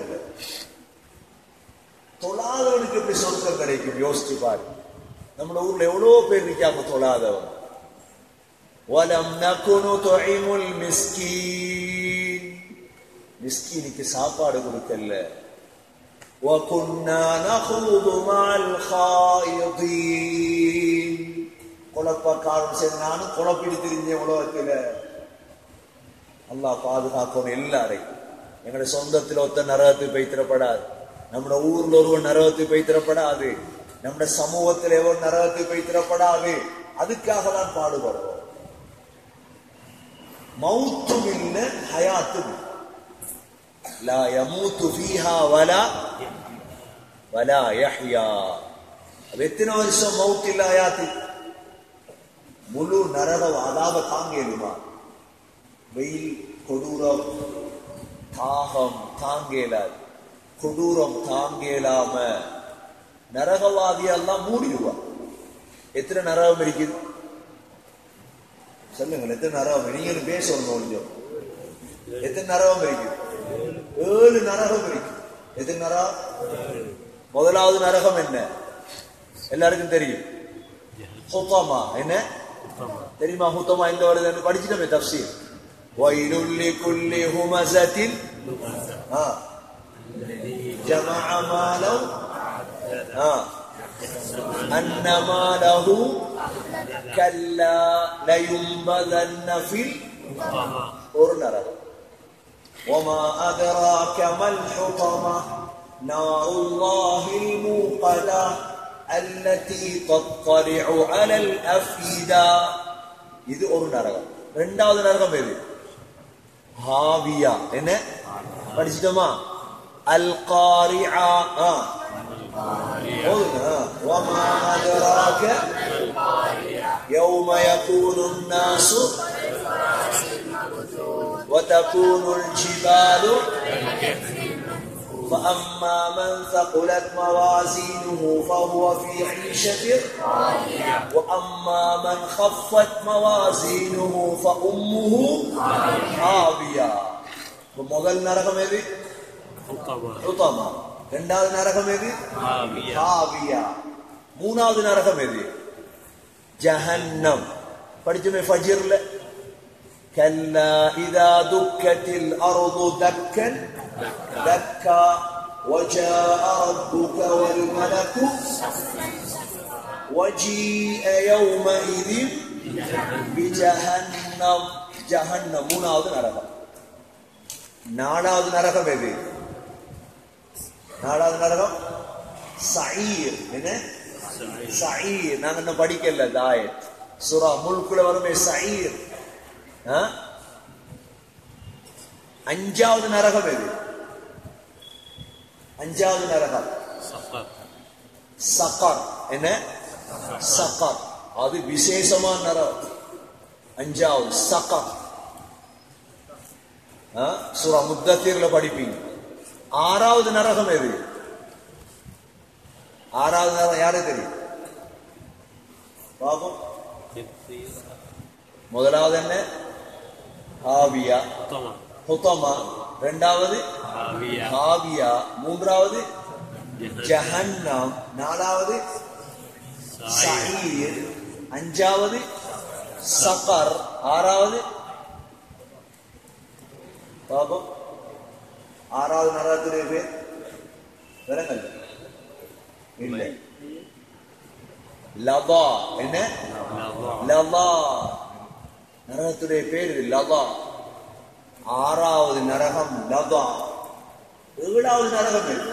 தொழாதவனுக்கு எப்படி சொர்க்கம் கிடைக்கும் யோசிச்சு பாரு நம்ம ஊர்ல எவ்வளவு பேர் இருக்காங்க தொழாதவன் وَلَمْ نَكُنُ طُعِمُ الْمِسْكِينَ மிஸ்கீனுக்கு சாப்பாடு கொடுக்கல وَكُنَّا نَخُوضُ مَعَ الْخَائِضِينَ குழப்பக்காரன் சரி நானும் குழப்பிட்டு திரிஞ்சேன் உலகத்துல அல்லாஹ் பாதுகாக்கணும் எல்லாரையும் எங்களுடைய சொந்தத்தில் ஒத்த நரகத்துக்கு பைத்திரப்படாது நம்முடைய ஊர்ல ஒருவன் நரகத்துக்கு பைத்திரப்படாது நம்முடைய சமூகத்தில் எவன் நரகத்துக்கு பைத்திரப்படாது அதுக்காக தான் பாடுபடுறோம் மௌத்தும் இல்ல ஹயாத்தும் இல்ல. லா யமூத்து ஃபீஹா வலா வலா யஹ்யா அப்ப எத்தனை வருஷம் மவுத் இல்ல ஹயாத்து முழு நரக அதாவ தாங்கேலுமா வெயில் கொடூரம் தாகம் தாங்கேலாது கொடூரம் தாங்கேலாம நரகவாதி எல்லாம் மூடிடுவா எத்தனை நரகம் இருக்குது சொல்லுங்க எத்தனை நரகம் நீங்களும் பேசணும் கொஞ்சம் எத்தனை நரகம் இருக்குது ஏழு நரகம் இருக்கு எத்தனை நரகம் முதலாவது நரகம் என்ன எல்லாருக்கும் தெரியும் ஹுத்தமா என்ன தெரியுமா ஹுத்தமா எங்க வருதுன்னு படிச்சுட்டோமே தப்சீர் வயலுல்லி குல்லி ஹுமசத்தின் ஆ ஜமஅ மாலவ் ஆ أن ماله كلا لينبذن في ஒரு நரகம் وما أدراك ما الحطمة نار الله الموقدة التي تطلع على الأفئدة இது ஒரு நரகம் ரெண்டாவது நரகம் எது ஹாவியா என்ன படிச்சிட்டோமா அல் காரிஆ ஆ قلنا وما أدراك يوم يكون الناس وتكون الجبال فأما من ثقلت موازينه فهو في عيشة وأما من خفت موازينه فأمه هاوية முதல் நரகம் எது உத்தமா இரண்டாவது நரகம் எது ஹாவியா மூணாவது நரகம் எது ஜஹன்னம் படிச்சுமே ஃபஜ்ர்ல كلا إذا دكت الأرض دكا دكا وجاء ربك والملك وجيء يومئذ بجهنم جهنم மூணாவது நரகம் நாலாவது நரகம் எது நாலாவது நரகம் சயீர் என்ன சயீர் நாங்க இன்னும் படிக்கல தாயத் சுரா முழுக்குள்ள வருமே சயீர் ஆ? அஞ்சாவது நரகம் எது அஞ்சாவது நரகம் சகர் என்ன சகர் அது விசேஷமான நரகம் அஞ்சாவது சகர் ஆ? சூரா முத்தத்தீர்ல படிப்பீங்க ஆறாவது நரகம் எது ஆறாவது நரகம் யாரு தெரியும் பாபம் முதலாவது என்ன ஹாவியா ஹுத்தமா ரெண்டாவது ஹாவியா மூன்றாவது ஜஹன்னம் நாலாவது சயீர் அஞ்சாவது சகர் ஆறாவது பாபம் ஆறாவது நரகத்துடைய பேர் விலங்கல் இல்லை லதா என்ன லதா நரகத்துடைய பேர் இது லதா ஆறாவது நரகம் லதா ஏழாவது நரகம் இது.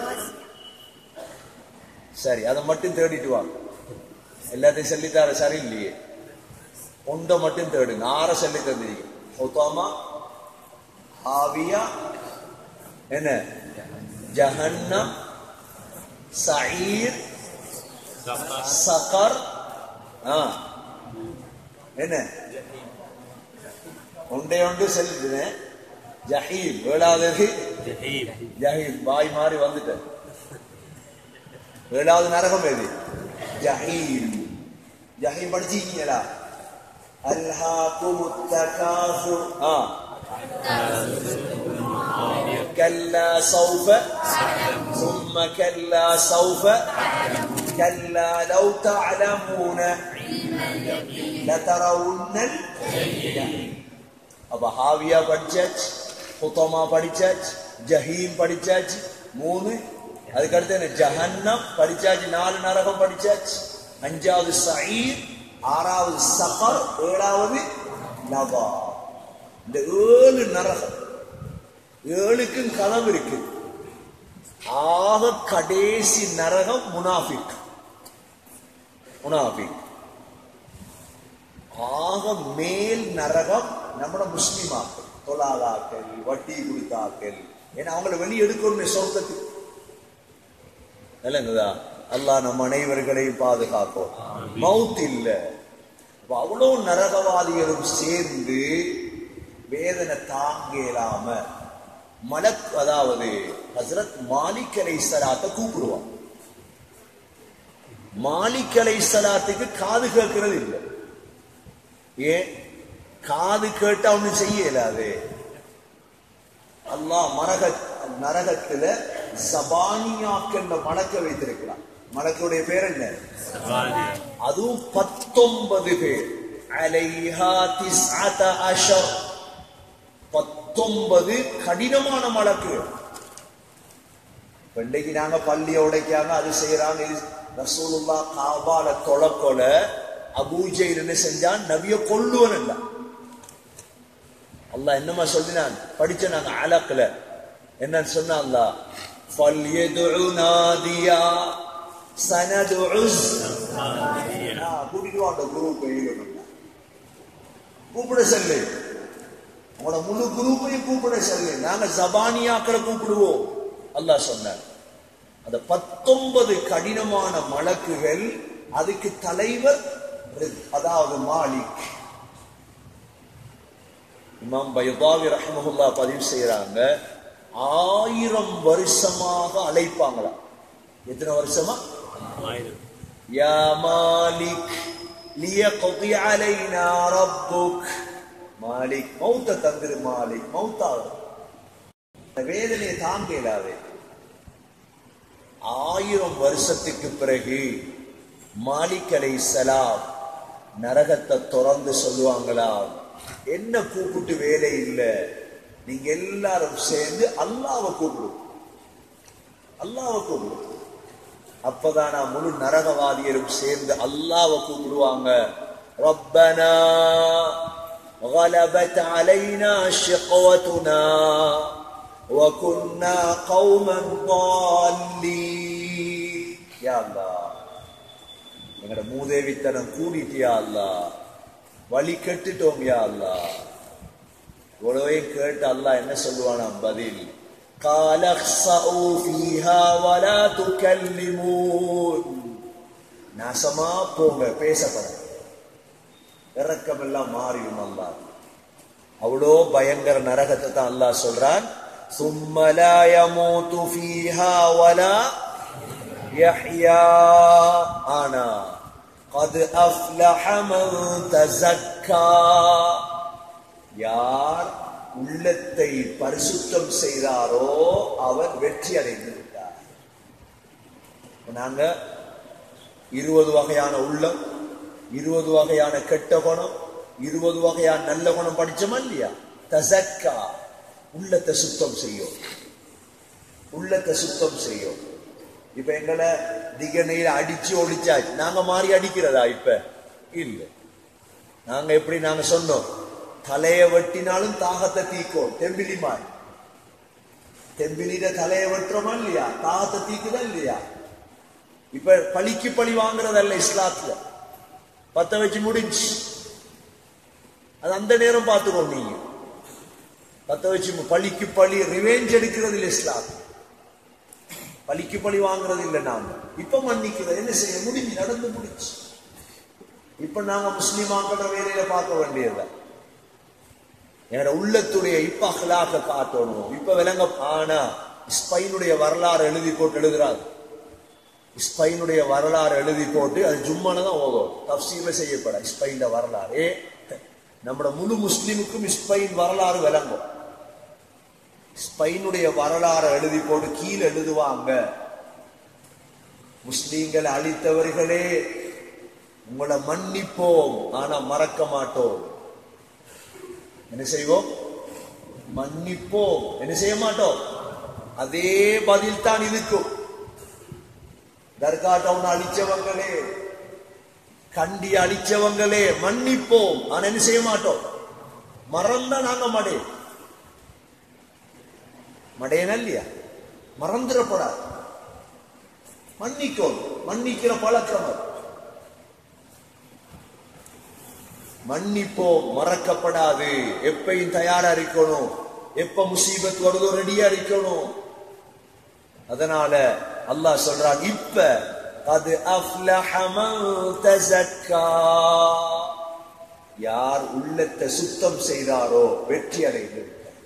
சரி அதை மட்டும் தேடிட்டு வாங்க எல்லாத்தையும் சொல்லித்தார சரியில்லையே ஒன்றை மட்டும் தேடுங்க ஆற சொல்லி தந்திருக்கீங்க ஒத்தாமா ஆவியா என்ன ஜஹன்னம் சயீர் சகர் ஆ என்ன ஒன்றே ஒன்று சொல்லிட்டேன் ஜஹீம் ஏழாவது جحيم ஜஹீம் பாய் மாறி வந்துட்டேன் ஏழாவது நரகம் எது ஜஹீம் ஜஹீம் படிச்சீங்களா அல்ஹாக்கும் التكاثر ஆ كلا سوف ثم كلا سوف كلا لو تعلمون لترون الجحيم அப்ப ஹாவியா படிச்சாச்சு ஹுத்தமா படிச்சாச்சு ஜஹீம் படிச்சாச்சு மூணு அதுக்கடுத்து என்ன ஜஹன்னம் படிச்சாச்சு நாலு நரகம் படிச்சாச்சு அஞ்சாவது சயீர் ஆறாவது சஃபர் ஏழாவது லவா இந்த ஏழு நரகம் ஏழுக்கும் கதவு இருக்கு ஆக கடைசி நரகம் முனாஃபிக் முனாஃபிக் ஆக மேல் நரகம் நம்மட முஸ்லிமாக்கள் தொழாதாக்கள் வட்டி குடித்தாக்கள் ஏன்னா அவங்கள வெளியே எடுக்கணுமே சொர்க்கத்துக்கு இல்லைங்கதா அல்லாஹ் நம் அனைவர்களையும் பாதுகாக்கும் மவுத் இல்ல அப்ப அவ்வளவு நரகவாதிகளும் சேர்ந்து வேதனை தாங்க இயலாம மலக் அதாவது ஹசரத் மாலிக் அலை சலாத்தை கூப்பிடுவான் மாலிக் அலை சலாத்துக்கு காது கேட்கறது இல்லை ஏன் காது கேட்டா ஒண்ணும் செய்ய இயலாது அல்லாஹ் மரக நரகத்துல சபானியாக்கல்ல மலக்க வைத்திருக்கிறான் மலக்குடைய பேர் என்ன ثمانية அதுவும் பத்தொன்பது பேர் அலைஹா திஸ்அத அஷர் பத்தொன்பது கடினமான மலக்கு இன்னைக்கு நாங்க பள்ளிய உடைக்காங்க அது செய்யறாங்க இது ரசூலுல்லா காபால தொலைக்கொல அபூஜைல் என்ன செஞ்சான் நபிய கொல்லுவன் இல்ல அல்லாஹ் என்னமா சொல்லினான் படிச்ச நாங்க அலக்குல என்னன்னு சொன்னா அல்லாஹ் فَلْيَدْعُ نَادِيًا سَنَدْعُ ثمانية கூட்டிட்டு வா அந்த குரூப் எழுதணும் கூப்பிட சொல்லு உங்களோட முழு குரூப்பையும் கூப்பிட சொல்லு நாங்க ஜபானியாக்களை கூப்பிடுவோம் அல்லாஹ் சொன்னார் அந்த பத்தொன்பது கடினமான மலக்குகள் அதுக்கு தலைவர் ரித்- அதாவது மாலிக் இமாம் பைதாவி ரஹ்மஹுல்லா பதிவு செய்யறாங்க ஆயிரம் வருஷமாக அழைப்பாங்களாம் எத்தனை வருஷமா آية يا مالك ليقضي علينا ربك மாலிக் மௌத்த தந்திரு மாலிக் மௌத்தாவது இந்த வேதனையை தாங்க இயலாது ஆயிரம் வருஷத்துக்கு பிறகு மாலிக் அலை சலாம் நரகத்தை திறந்து சொல்லுவாங்களா என்ன கூப்பிட்டு வேலை இல்லை நீங்க எல்லாரும் சேர்ந்து அல்லாவை கூப்பிடும் அல்லாவை கூப்பிடும் அப்பதான் நான் முழு நரகவாதியரும் சேர்ந்து அல்லாவை கூப்பிடுவாங்க ربنا غلبت علينا شقوتنا وكنا قوما ضالين يا الله எங்கட மூதேவித்தனம் கூடிட்டியா அல்லா வழி கெட்டுட்டோம் யா அல்லா இவ்வளவையும் கேட்டு அல்லாஹ் என்ன சொல்லுவானா பதில் قال اخسأوا فيها ولا تكلمون நாசமா போங்க பேசப்பட இறக்கமெல்லாம் மாறிடும் அல்லாஹ் அவ்வளோ பயங்கர நரகத்தை தான் அல்லாஹ் சொல்றான் ثم لا يموت فيها ولا يحيا ஆனா قد أفلح من تزكى யார் உள்ளத்தை பரிசுத்தம் செய்தாரோ அவர் வெற்றி அடைந்து விட்டார் இப்ப நாங்க இருபது வகையான உள்ளம் இருபது வகையான கெட்ட குணம் இருபது வகையான நல்ல குணம் படிச்சோமா இல்லையா தசக்கா உள்ளத்தை சுத்தம் செய்யும் உள்ளத்தை சுத்தம் செய்யும் இப்ப எங்களை திகனையில அடிச்சு ஒழிச்சாச்சு நாங்க மாறி அடிக்கிறதா இப்ப இல்ல நாங்க எப்படி நாங்க சொன்னோம் தலைய வெட்டினாலும் தாகத்தை தீக்கும் தெம்பிலி மாதிரி தெம்பிலிட தலைய வெட்டுறோமா இல்லையா தாகத்தை தீக்குதா இல்லையா இப்ப பழிக்கு பழி வாங்குறதல்ல இஸ்லாத்துல பத்த வச்சு முடிஞ்சு அது அந்த நேரம் பார்த்துக்கோ நீங்க பத்த வச்சு மு- பழிக்கு பழி ரிவெஞ்ச் எடுக்கிறது இல்லை இஸ்லாம் பழிக்கு பழி வாங்குறது இல்லை நாம இப்ப மன்னிக்கிறது என்ன செய்ய முடிஞ்சு நடந்து முடிச்சு இப்ப நாங்க முஸ்லீம் ஆக்கிற வேலையில பார்க்க வேண்டியது என்னோட உள்ளத்துடைய இப்ப அகலாக்க காட்டணும் இப்ப விளங்க ஆனா ஸ்பைனுடைய வரலாறு எழுதி போட்டு எழுதுறாரு ஸ்பைனுடைய வரலாறு எழுதி போட்டு அது ஜும்மான தான் ஓதும் தப்சீல செய்யப்பட ஸ்பெயின்ல வரலாறு ஏ, நம்மட முழு முஸ்லிமுக்கும் ஸ்பெயின் வரலாறு விளங்கும் ஸ்பெயினுடைய வரலாறு எழுதி போட்டு கீழே எழுதுவாங்க முஸ்லீம்களை அழித்தவர்களே உங்களை மன்னிப்போம் ஆனா மறக்க மாட்டோம் என்ன செய்வோம் மன்னிப்போம் என்ன செய்ய மாட்டோம் அதே பதில் தான் இருக்கும் தர்கா டவுன் அழிச்சவங்களே கண்டி அழிச்சவங்களே மன்னிப்போம் ஆனா என்ன செய்ய மாட்டோம் மறந்தா நாங்க மடே மடையன இல்லையா மறந்துடப்படாது மன்னிக்கோம் மன்னிக்கிற பழக்கம் அது. மன்னிப்போம் மறக்கப்படாது எப்பயும் தயாரா இருக்கணும் எப்ப முசீபத் வருதோ ரெடியா இருக்கணும் அதனால அல்லாஹ் சொல்றான் இப்ப அது அஃப்லஹ மன் தஸக்கா யார் உள்ளத்தை சுத்தம் செய்தாரோ வெற்றி அடைந்து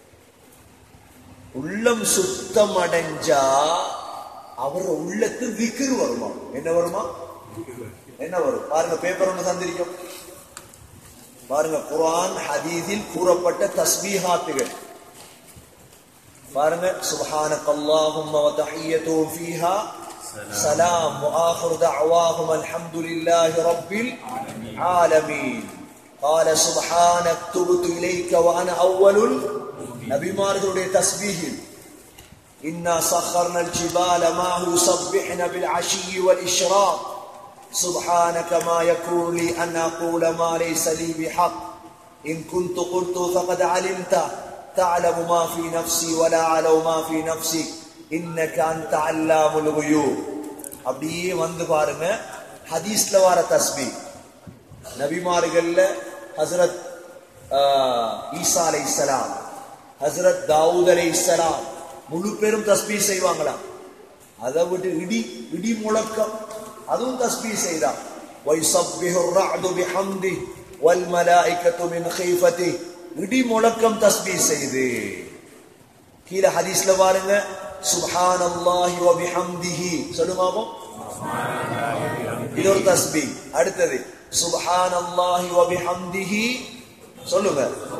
உள்ளம் சுத்தம் அடைஞ்சா அவர் உள்ளத்து விக்கிர் வருமா என்ன வருமா என்ன வரும் பாருங்க பேப்பர் ஒண்ணு தந்திருக்கோம் பாருங்க குர்ஆன் ஹதீஸில் கூறப்பட்ட தஸ்பீஹாத்துகள் பாருங்க சுப்ஹானக அல்லாஹும்ம வ தஹிய்யத்துஹும் ஃபீஹா சலாம் வ ஆখির دعواهم الحمد لله رب العالمين قال سبحانك تبت اليك وانا اول நபிமார்களுடைய தஸ்பீஹில் إنا سخرنا الجبال معه يسبحن بالعشي والإشراق سبحانك ما يكون لي أن أقول ما ليس لي بحق إن كنت قلت فقد علمت تعلم ما في نفسي ولا أعلم ما في نفسك إنك أنت علام الغيوب அப்படியே வந்து பாருங்க ஹதீஸ்ல வர தஸ்பீ நபிமார்கள்ல ஹசரத் ஈசா அலை இஸ்லாம் ஹசரத் தாவூத் அலை இஸ்லாம் முழு பேரும் தஸ்பீ செய்வாங்களாம் அதை விட்டு இடி இடி முழக்கம் அதுவும் தஸ்பீ செய்தான் وَيُسَبِّحُ الرَّعْدُ بِحَمْدِهِ وَالْمَلَائِكَةُ مِنْ خِيفَتِهِ இடி முழக்கம் தஸ்பீ செய்து கீழே ஹதீஸ்ல பாருங்க சுப்ஹானல்லாஹி வ பிஹம்திஹி சொல்லுமாமோ இது ஒரு தஸ்பீ அடுத்தது சுப்ஹானல்லாஹி வ பிஹம்திஹி சொல்லுங்க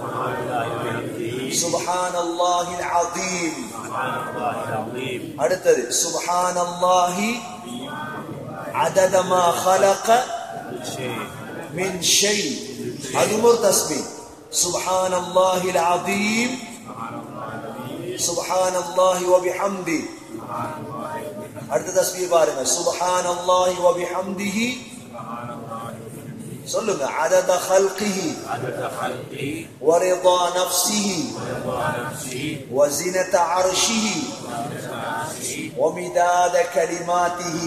சுப்ஹானல்லாஹில் அஸீம் அடுத்தது சுப்ஹானல்லாஹி عدد ما خلق من شيء அதுவும் ஒரு தஸ்பீ سبحان الله العظيم سبحان الله وبحمده அடுத்த தஸ்பீ பாருங்க سبحان الله وبحمده சொல்லுங்க عدد خلقه عدد خلقه ورضا نفسه ورضا نفسه وزنة عرشه ومداد كلماته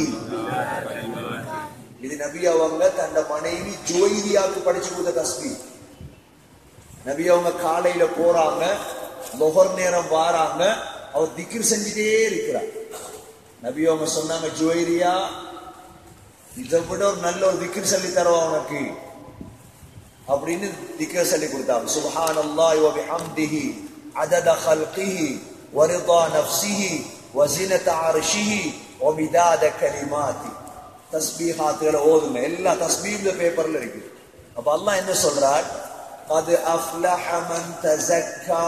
இது நபி அவங்க தன்ன மனைவி ஜுவைரியாவுக்கு படிச்சு கொடுத்த தஸ்பீ நபி அவங்க காலையில போறாங்க லொஹர் நேரம் வாராங்க அவர் திக்ர் செஞ்சுட்டே இருக்கிறார் நபி அவங்க சொன்னாங்க ஜுவைரியா இதை விட ஒரு நல்ல ஒரு திக்ர் சொல்லி தருவா உனக்கு அப்படின்னு திக்ர் சொல்லி கொடுத்தாங்க சுபஹான் அல்லாஹ் வ பிஹம்திஹி அதத ஹல்கிஹி வரிதா நஃப்ஸிஹி வஸினத அர்ஷிஹி வ மிதாத கலிமாத்தி தஸ்பீஹாத்துகளை ஓதுங்க எல்லா தஸ்பீஹ் பேப்பர்ல இருக்கு அப்ப அல்லாஹ் என்ன சொல்றார் அது அஃப்லஹ மன் தஸக்கா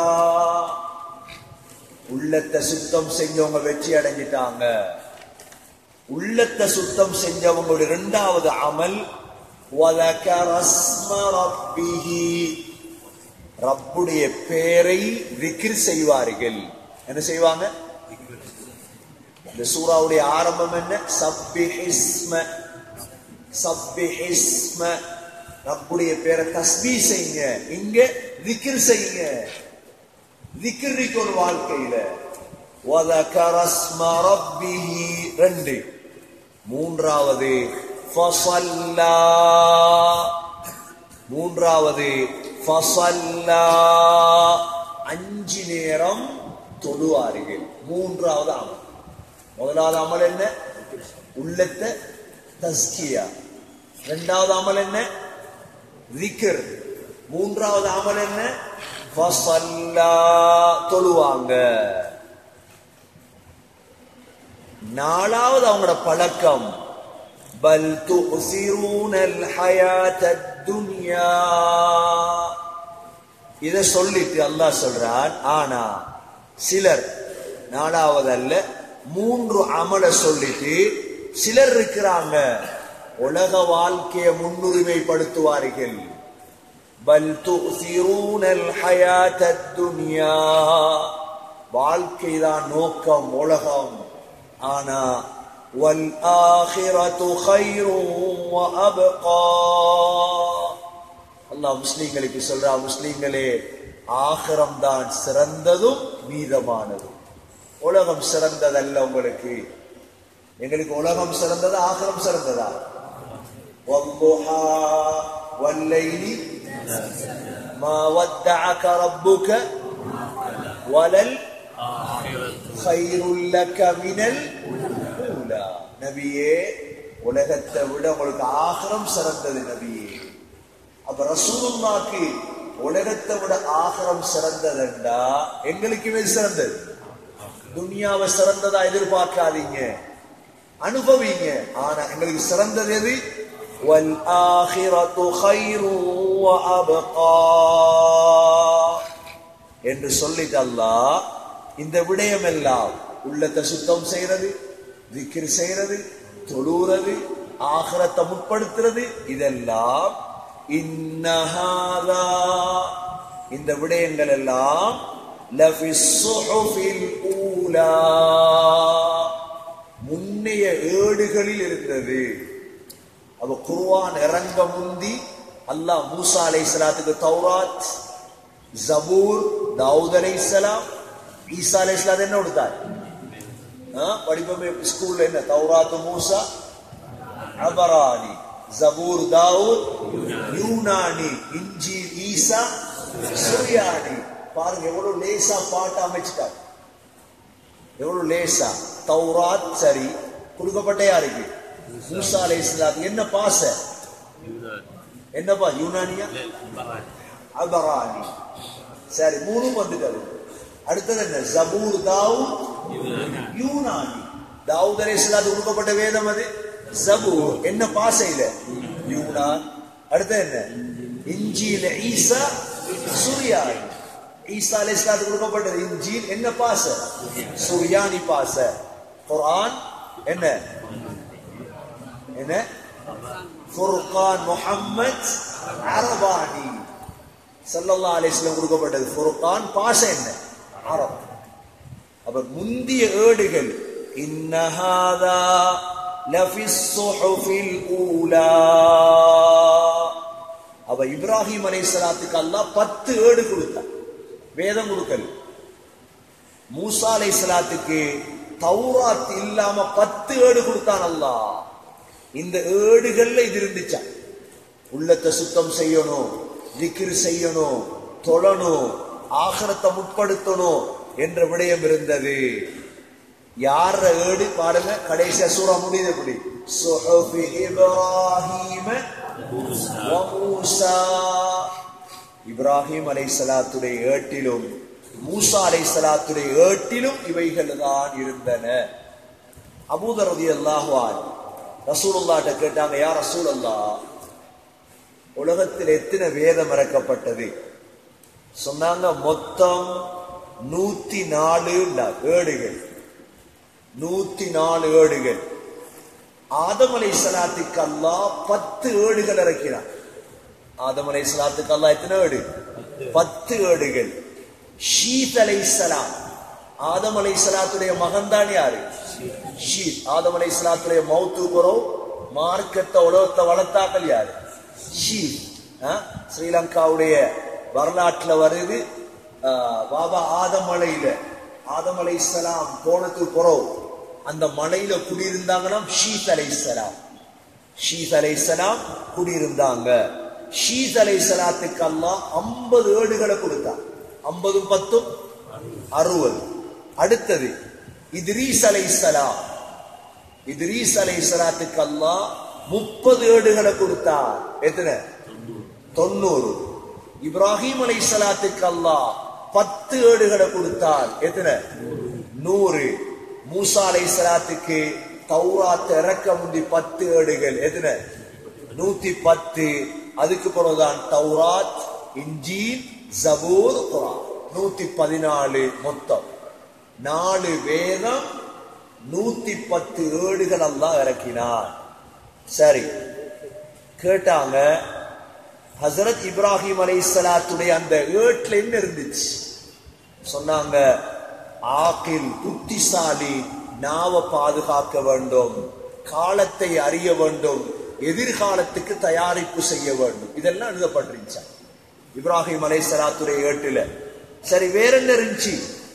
உள்ளத்தை சுத்தம் செஞ்சவங்க வெற்றி அடைஞ்சிட்டாங்க உள்ளத்தை சுத்தம் செஞ்சவங்களுடைய இரண்டாவது அமல் وَذَكَرَ اسْمَ رَبِّهِ ரப்புடைய பெயரை விக்கிர் செய்வார்கள் என்ன செய்வாங்க இந்த சூறாவுடைய ஆரம்பம் என்ன சப்பிஹிஸ்ம சப்பிஹிஸ்ம ரப்புடைய பேரை தஸ்பீ செய்யுங்க இங்க திக்ர் செய்யுங்க திக்ர் ஒரு வாழ்க்கையில وذكر اسم ربه ரெண்டு மூன்றாவது فصلى மூன்றாவது فصلى அஞ்சு நேரம் தொழுவார்கள் மூன்றாவது அமல் முதலாவது அமல் என்ன உள்ளத்தை தஸ்கியா இரண்டாவது அமல் என்ன விக்கர் மூன்றாவது அமல் என்ன ஃபஸல்லா தொழுவாங்க நாலாவது அவங்களோட பழக்கம் பல் துசிரூனல் ஹயாத்தத் துன்யா இத சொல்லிட்டு அல்லாஹ் சொல்றான் ஆனா சிலர் நாலாவது அல்ல மூன்று அமல சொல்லிட்டு சிலர் இருக்கிறாங்க உலக வாழ்க்கையை முன்னுரிமைப்படுத்துவார்கள் பல் துசிரூனல் ஹயாத்தத் துன்யா வாழ்க்கைதான் நோக்கம் உலகம் ஆனா வல் ஆஹிரத்து خيرٌ وأبقى அல்லாஹ் முஸ்லீம்களுக்கு சொல்றா முஸ்லீம்களே ஆகிரம் தான் சிறந்ததும் மீதமானதும் உலகம் சிறந்ததல்ல உங்களுக்கு எங்களுக்கு உலகம் சிறந்ததா ஆகிரம் சிறந்ததா والضحى والليل ما ودعك ربك ولل خير لك من الأولى நபியே உலகத்தை விட உங்களுக்கு ஆகிரம் சிறந்தது நபியே அப்ப ரசூலுல்லாக்கு உலகத்தை விட ஆகிரம் சிறந்ததுண்டா எங்களுக்குமே சிறந்தது துனியாவை சிறந்ததா எதிர்பார்க்காதீங்க அனுபவிங்க ஆனா எங்களுக்கு சிறந்தது எது வல் ஆஹிரத்து خير وأبقى என்று சொல்லிட்டு அல்லாஹ் இந்த விடயம் எல்லாம் உள்ளத்தை சுத்தம் செய்யறது திக்ர் செய்யறது தொழுறது ஆகரத்தை முற்படுத்துறது இதெல்லாம் இன்னஹாதா இந்த விடயங்கள் எல்லாம் லஃபி ஸுஹுஃபில் ஊலா முன்னைய ஏடுகளில் இருந்தது அப்ப குர்ஆன் இறங்க முந்தி அல்லாஹ் மூசா அலைஹிஸ்ஸலாத்துக்கு தௌராத் ஜபூர் தாவூத் அலைஹிஸ்ஸலாம் ஈசா அலைஹிஸ்ஸலாம் என்ன கொடுத்தார் ஆ, படிப்போமே ஸ்கூல்ல என்ன தௌராத் மூசா அபரானி ஜபூர் தாவூத் யூனானி இஞ்சி ஈசா சுரியானி பாருங்க எவ்வளவு லேசா பாட்டு அமைச்சிட்டார் எவ்வளவு லேசா தௌராத் சரி கொடுக்கப்பட்ட யாருக்கு மூசா அலைஹிஸ்ஸலாத்துக்கு என்ன பாச என்னப்பா யூனானியா அபரானி சரி மூணும் வந்துட்டாரு அடுத்தது என்ன ஜபூர் தாவூத் யூனானி தாவூத் அலைஹிஸ்ஸலாத்து கொடுக்கப்பட்ட வேதம் அது ஜபூர் என்ன பாசையில யூனான் அடுத்து என்ன இஞ்சியில ஈசா சுரியானி ஈசா அலைஹிஸ்ஸலாத்து கொடுக்கப்பட்டது இஞ்சில் என்ன பாச சுரியானி பாச குர்ஆன் என்ன என்ன ஃபுர்கான் முஹம்மத் அரபானி ஸல்லல்லாஹு அலைஹி வஸல்லம் கொடுக்கப்பட்டது ஃபுர்கான் பாச என்ன அரப் அப்ப முந்திய ஏடுகள் இன்னஹாதா லஃபி ஸுஹுஃபில் ஊலா அப்ப இப்ராஹிம் அலைஹிஸ்ஸலாத்துக்கு அல்லாஹ் பத்து ஏடு கொடுத்தான் வேதம் கொடுக்கல மூசா அலைஹிஸ்ஸலாத்துக்கு தௌராத் இல்லாம பத்து ஏடு கொடுத்தான் அல்லாஹ் இந்த ஏடுகள்ல இது இருந்துச்சா உள்ளத்தை சுத்தம் செய்யணும் திக்ர் செய்யணும் தொழணும் ஆகரத்தை முற்படுத்தணும் என்ற விடயம் இருந்தது யார ஏடு பாருங்க கடைசியா சூறா முடியுது எப்படி சுஹுஃபி இப்ராஹீம வ மூசா இப்ராஹிம் அலைஹிஸ்ஸலாத்துடைய ஏட்டிலும் மூசா அலைஹிஸ்ஸலாத்துடைய ஏட்டிலும் இவைகள் தான் இருந்தன அபூதர் ரலியல்லாஹு அன்ஹு ரசூலுல்லாஹ்ட்ட கேட்டாங்க யா ரசூலல்லாஹ் உலகத்தில் எத்தனை வேதம் இறக்கப்பட்டது சொன்னாங்க மொத்தம் நூத்தி நாலு ஏடுகள் நூத்தி நாலு ஏடுகள் ஆதம் அலை சலாத்துக்கு அல்லாஹ் பத்து ஏடுகள் இறக்கினார் ஆதம் அலை சலாத்துக்கு அல்லாஹ் எத்தனை ஏடு பத்து ஏடுகள் ஷீத் அலை சலாம் ஆதம் அலை சலாத்துடைய மகன் தான் யாரு ஷீத் ஆதம் அலை இஸ்லாத்துடைய மௌத்து குறவு மார்க்கத்தை உலகத்தை வளர்த்தாக்கள் யாரு ஷீத் ஆ? ஸ்ரீலங்காவுடைய வரலாற்றுல வருது ஆ, பாபா ஆதம் மலையில ஆதம் அலை இஸ்லாம் போனதுக்கு குறவு அந்த மலையில குடியிருந்தாங்கன்னா ஷீத் அலை இஸ்லாம் ஷீத் அலை இஸ்லாம் குடியிருந்தாங்க ஷீத் அலை இஸ்லாத்துக்கு அல்லாஹ் ஐம்பது ஏடுகளை கொடுத்தான் ஐம்பதும் பத்தும் அறுபது அடுத்தது இத்ரீஸ் அலை இஸ்லாம் இத்ரீஸ் அலை இஸ்லாத்துக்கு அல்லாஹ் முப்பது ஏடுகளை கொடுத்தார் எத்தனை தொண்ணூறு இப்ராஹிம் அலை இஸ்லாத்துக்கு அல்லாஹ் பத்து ஏடுகளை கொடுத்தார் எத்தனை நூறு மூசா அலை இஸ்லாத்துக்கு தௌராத் இறக்க முந்தி பத்து ஏடுகள் எத்தனை நூத்தி பத்து அதுக்கு பிறகுதான் தௌராத் இன்ஜீல் ஜபூர் குரான் நூத்தி பதினாலு மொத்தம் நாலு வேதம் நூத்தி பத்து ஏடுகள் அல்லாஹ் இறக்கினார் சரி கேட்டாங்க ஹசரத் இப்ராஹிம் அலைஹிஸ்ஸலாத்துடைய அந்த ஏட்ல என்ன இருந்துச்சு சொன்னாங்க ஆக்கில் புத்திசாலி நாவ பாதுகாக்க வேண்டும் காலத்தை அறிய வேண்டும் எதிர்காலத்துக்கு தயாரிப்பு செய்ய வேண்டும் இதெல்லாம் எழுதப்பட்டிருந்துச்சா இப்ராஹிம் அலைஹிஸ்ஸலாத்துடைய ஏட்டுல சரி வேற என்ன இருந்துச்சு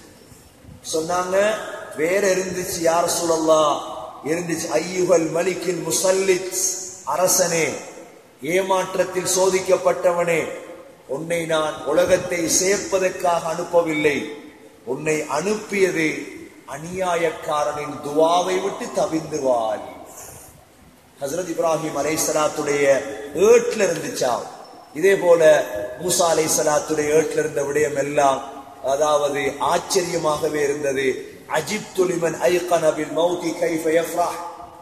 சொன்னாங்க வேற இருந்துச்சு யார் சொல்லலாம் இருந்துச்சு ஐயுகல் மலிக்கில் முசல்லித் அரசனே ஏமாற்றத்தில் சோதிக்கப்பட்டவனே உன்னை நான் உலகத்தை சேர்ப்பதற்காக அனுப்பவில்லை உன்னை அனுப்பியது அநியாயக்காரனின் துவாவை விட்டு தவிந்து வாழ் ஹசரத் இப்ராஹிம் அலைஹிஸ்ஸலாத்துடைய ஏட்ல இருந்துச்சா இதே போல மூசா அலைஹிஸ்ஸலாத்துடைய ஏட்ல இருந்த விடயம் எல்லாம் அதாவது ஆச்சரியமாகவே இருந்தது அஜிப் துலிமன் ஐகன பில் மௌதி கைஃப யஃப்ரஹ்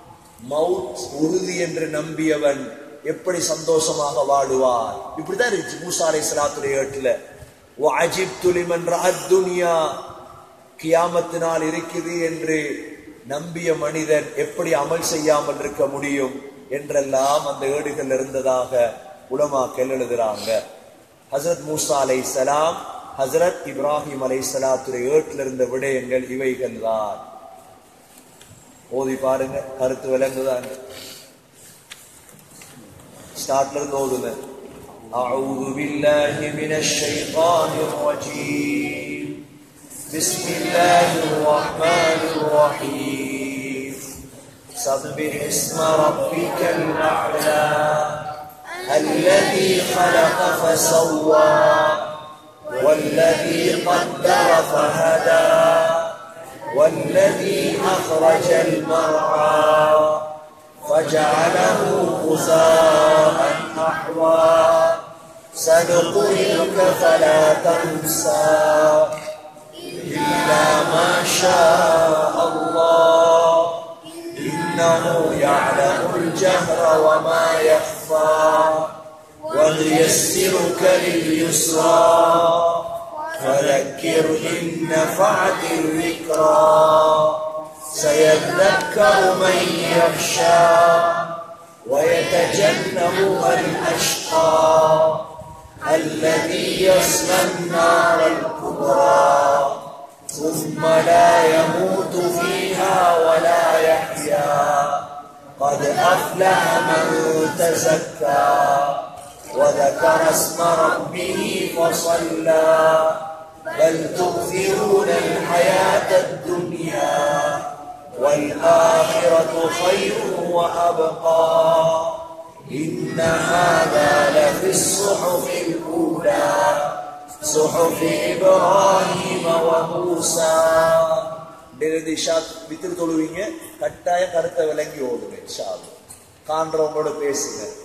மவுத் உறுதி என்று நம்பியவன் எப்படி சந்தோஷமாக வாடுவார் இப்படிதான் இருந்துச்சு மூசா அலைஹிஸ்ஸலாத்துடைய ஏட்ல وَعَجِبْتُ لِمَنْ رَأَى الدُّنْيَا கியாமத்து நாள் இருக்குது என்று நம்பிய மனிதன் எப்படி அமல் செய்யாமல் இருக்க முடியும் என்றெல்லாம் அந்த ஏடுகள் இருந்ததாக உலமாக்கள் எழுதுறாங்க ஹசரத் மூசா அலை சலாம் ஹசரத் இப்ராஹிம் அலை சலாத்துடைய ஏட்டில் இருந்த விடயங்கள் இவைகள் தான் ஓதி பாருங்க கருத்து விளங்குதான் ஸ்டார்ட்ல இருந்து ஓதுங்க أعوذ بالله من الشيطان الرجيم بسم الله الرحمن الرحيم سبح اسم ربك الأعلى الذي خلق فسوى والذي قدر فهدى والذي أخرج المرعى فجعله غثاء أحوى سنقرئك فلا تنسى إلا ما شاء الله إنه يعلم الجهر وما يخفى ونيسرك لليسرى فذكر إن نفعت الذكرى سيذكر من يخشى ويتجنبها الأشقى الذي يصلى النار الكبرى ثم لا يموت فيها ولا يحيا قد أفلح من تزكى وذكر اسم ربه فصلى بل تؤثرون الحياة الدنيا والآخرة خير وأبقى إن هذا لفي الصحف الأولى صحف إبراهيم وموسى டெலிதி இஷா வித்திரு தொழுவீங்க கட்டாய கருத்தை விளங்கி ஓடுங்க இஷா காண்றவங்களோட பேசுங்க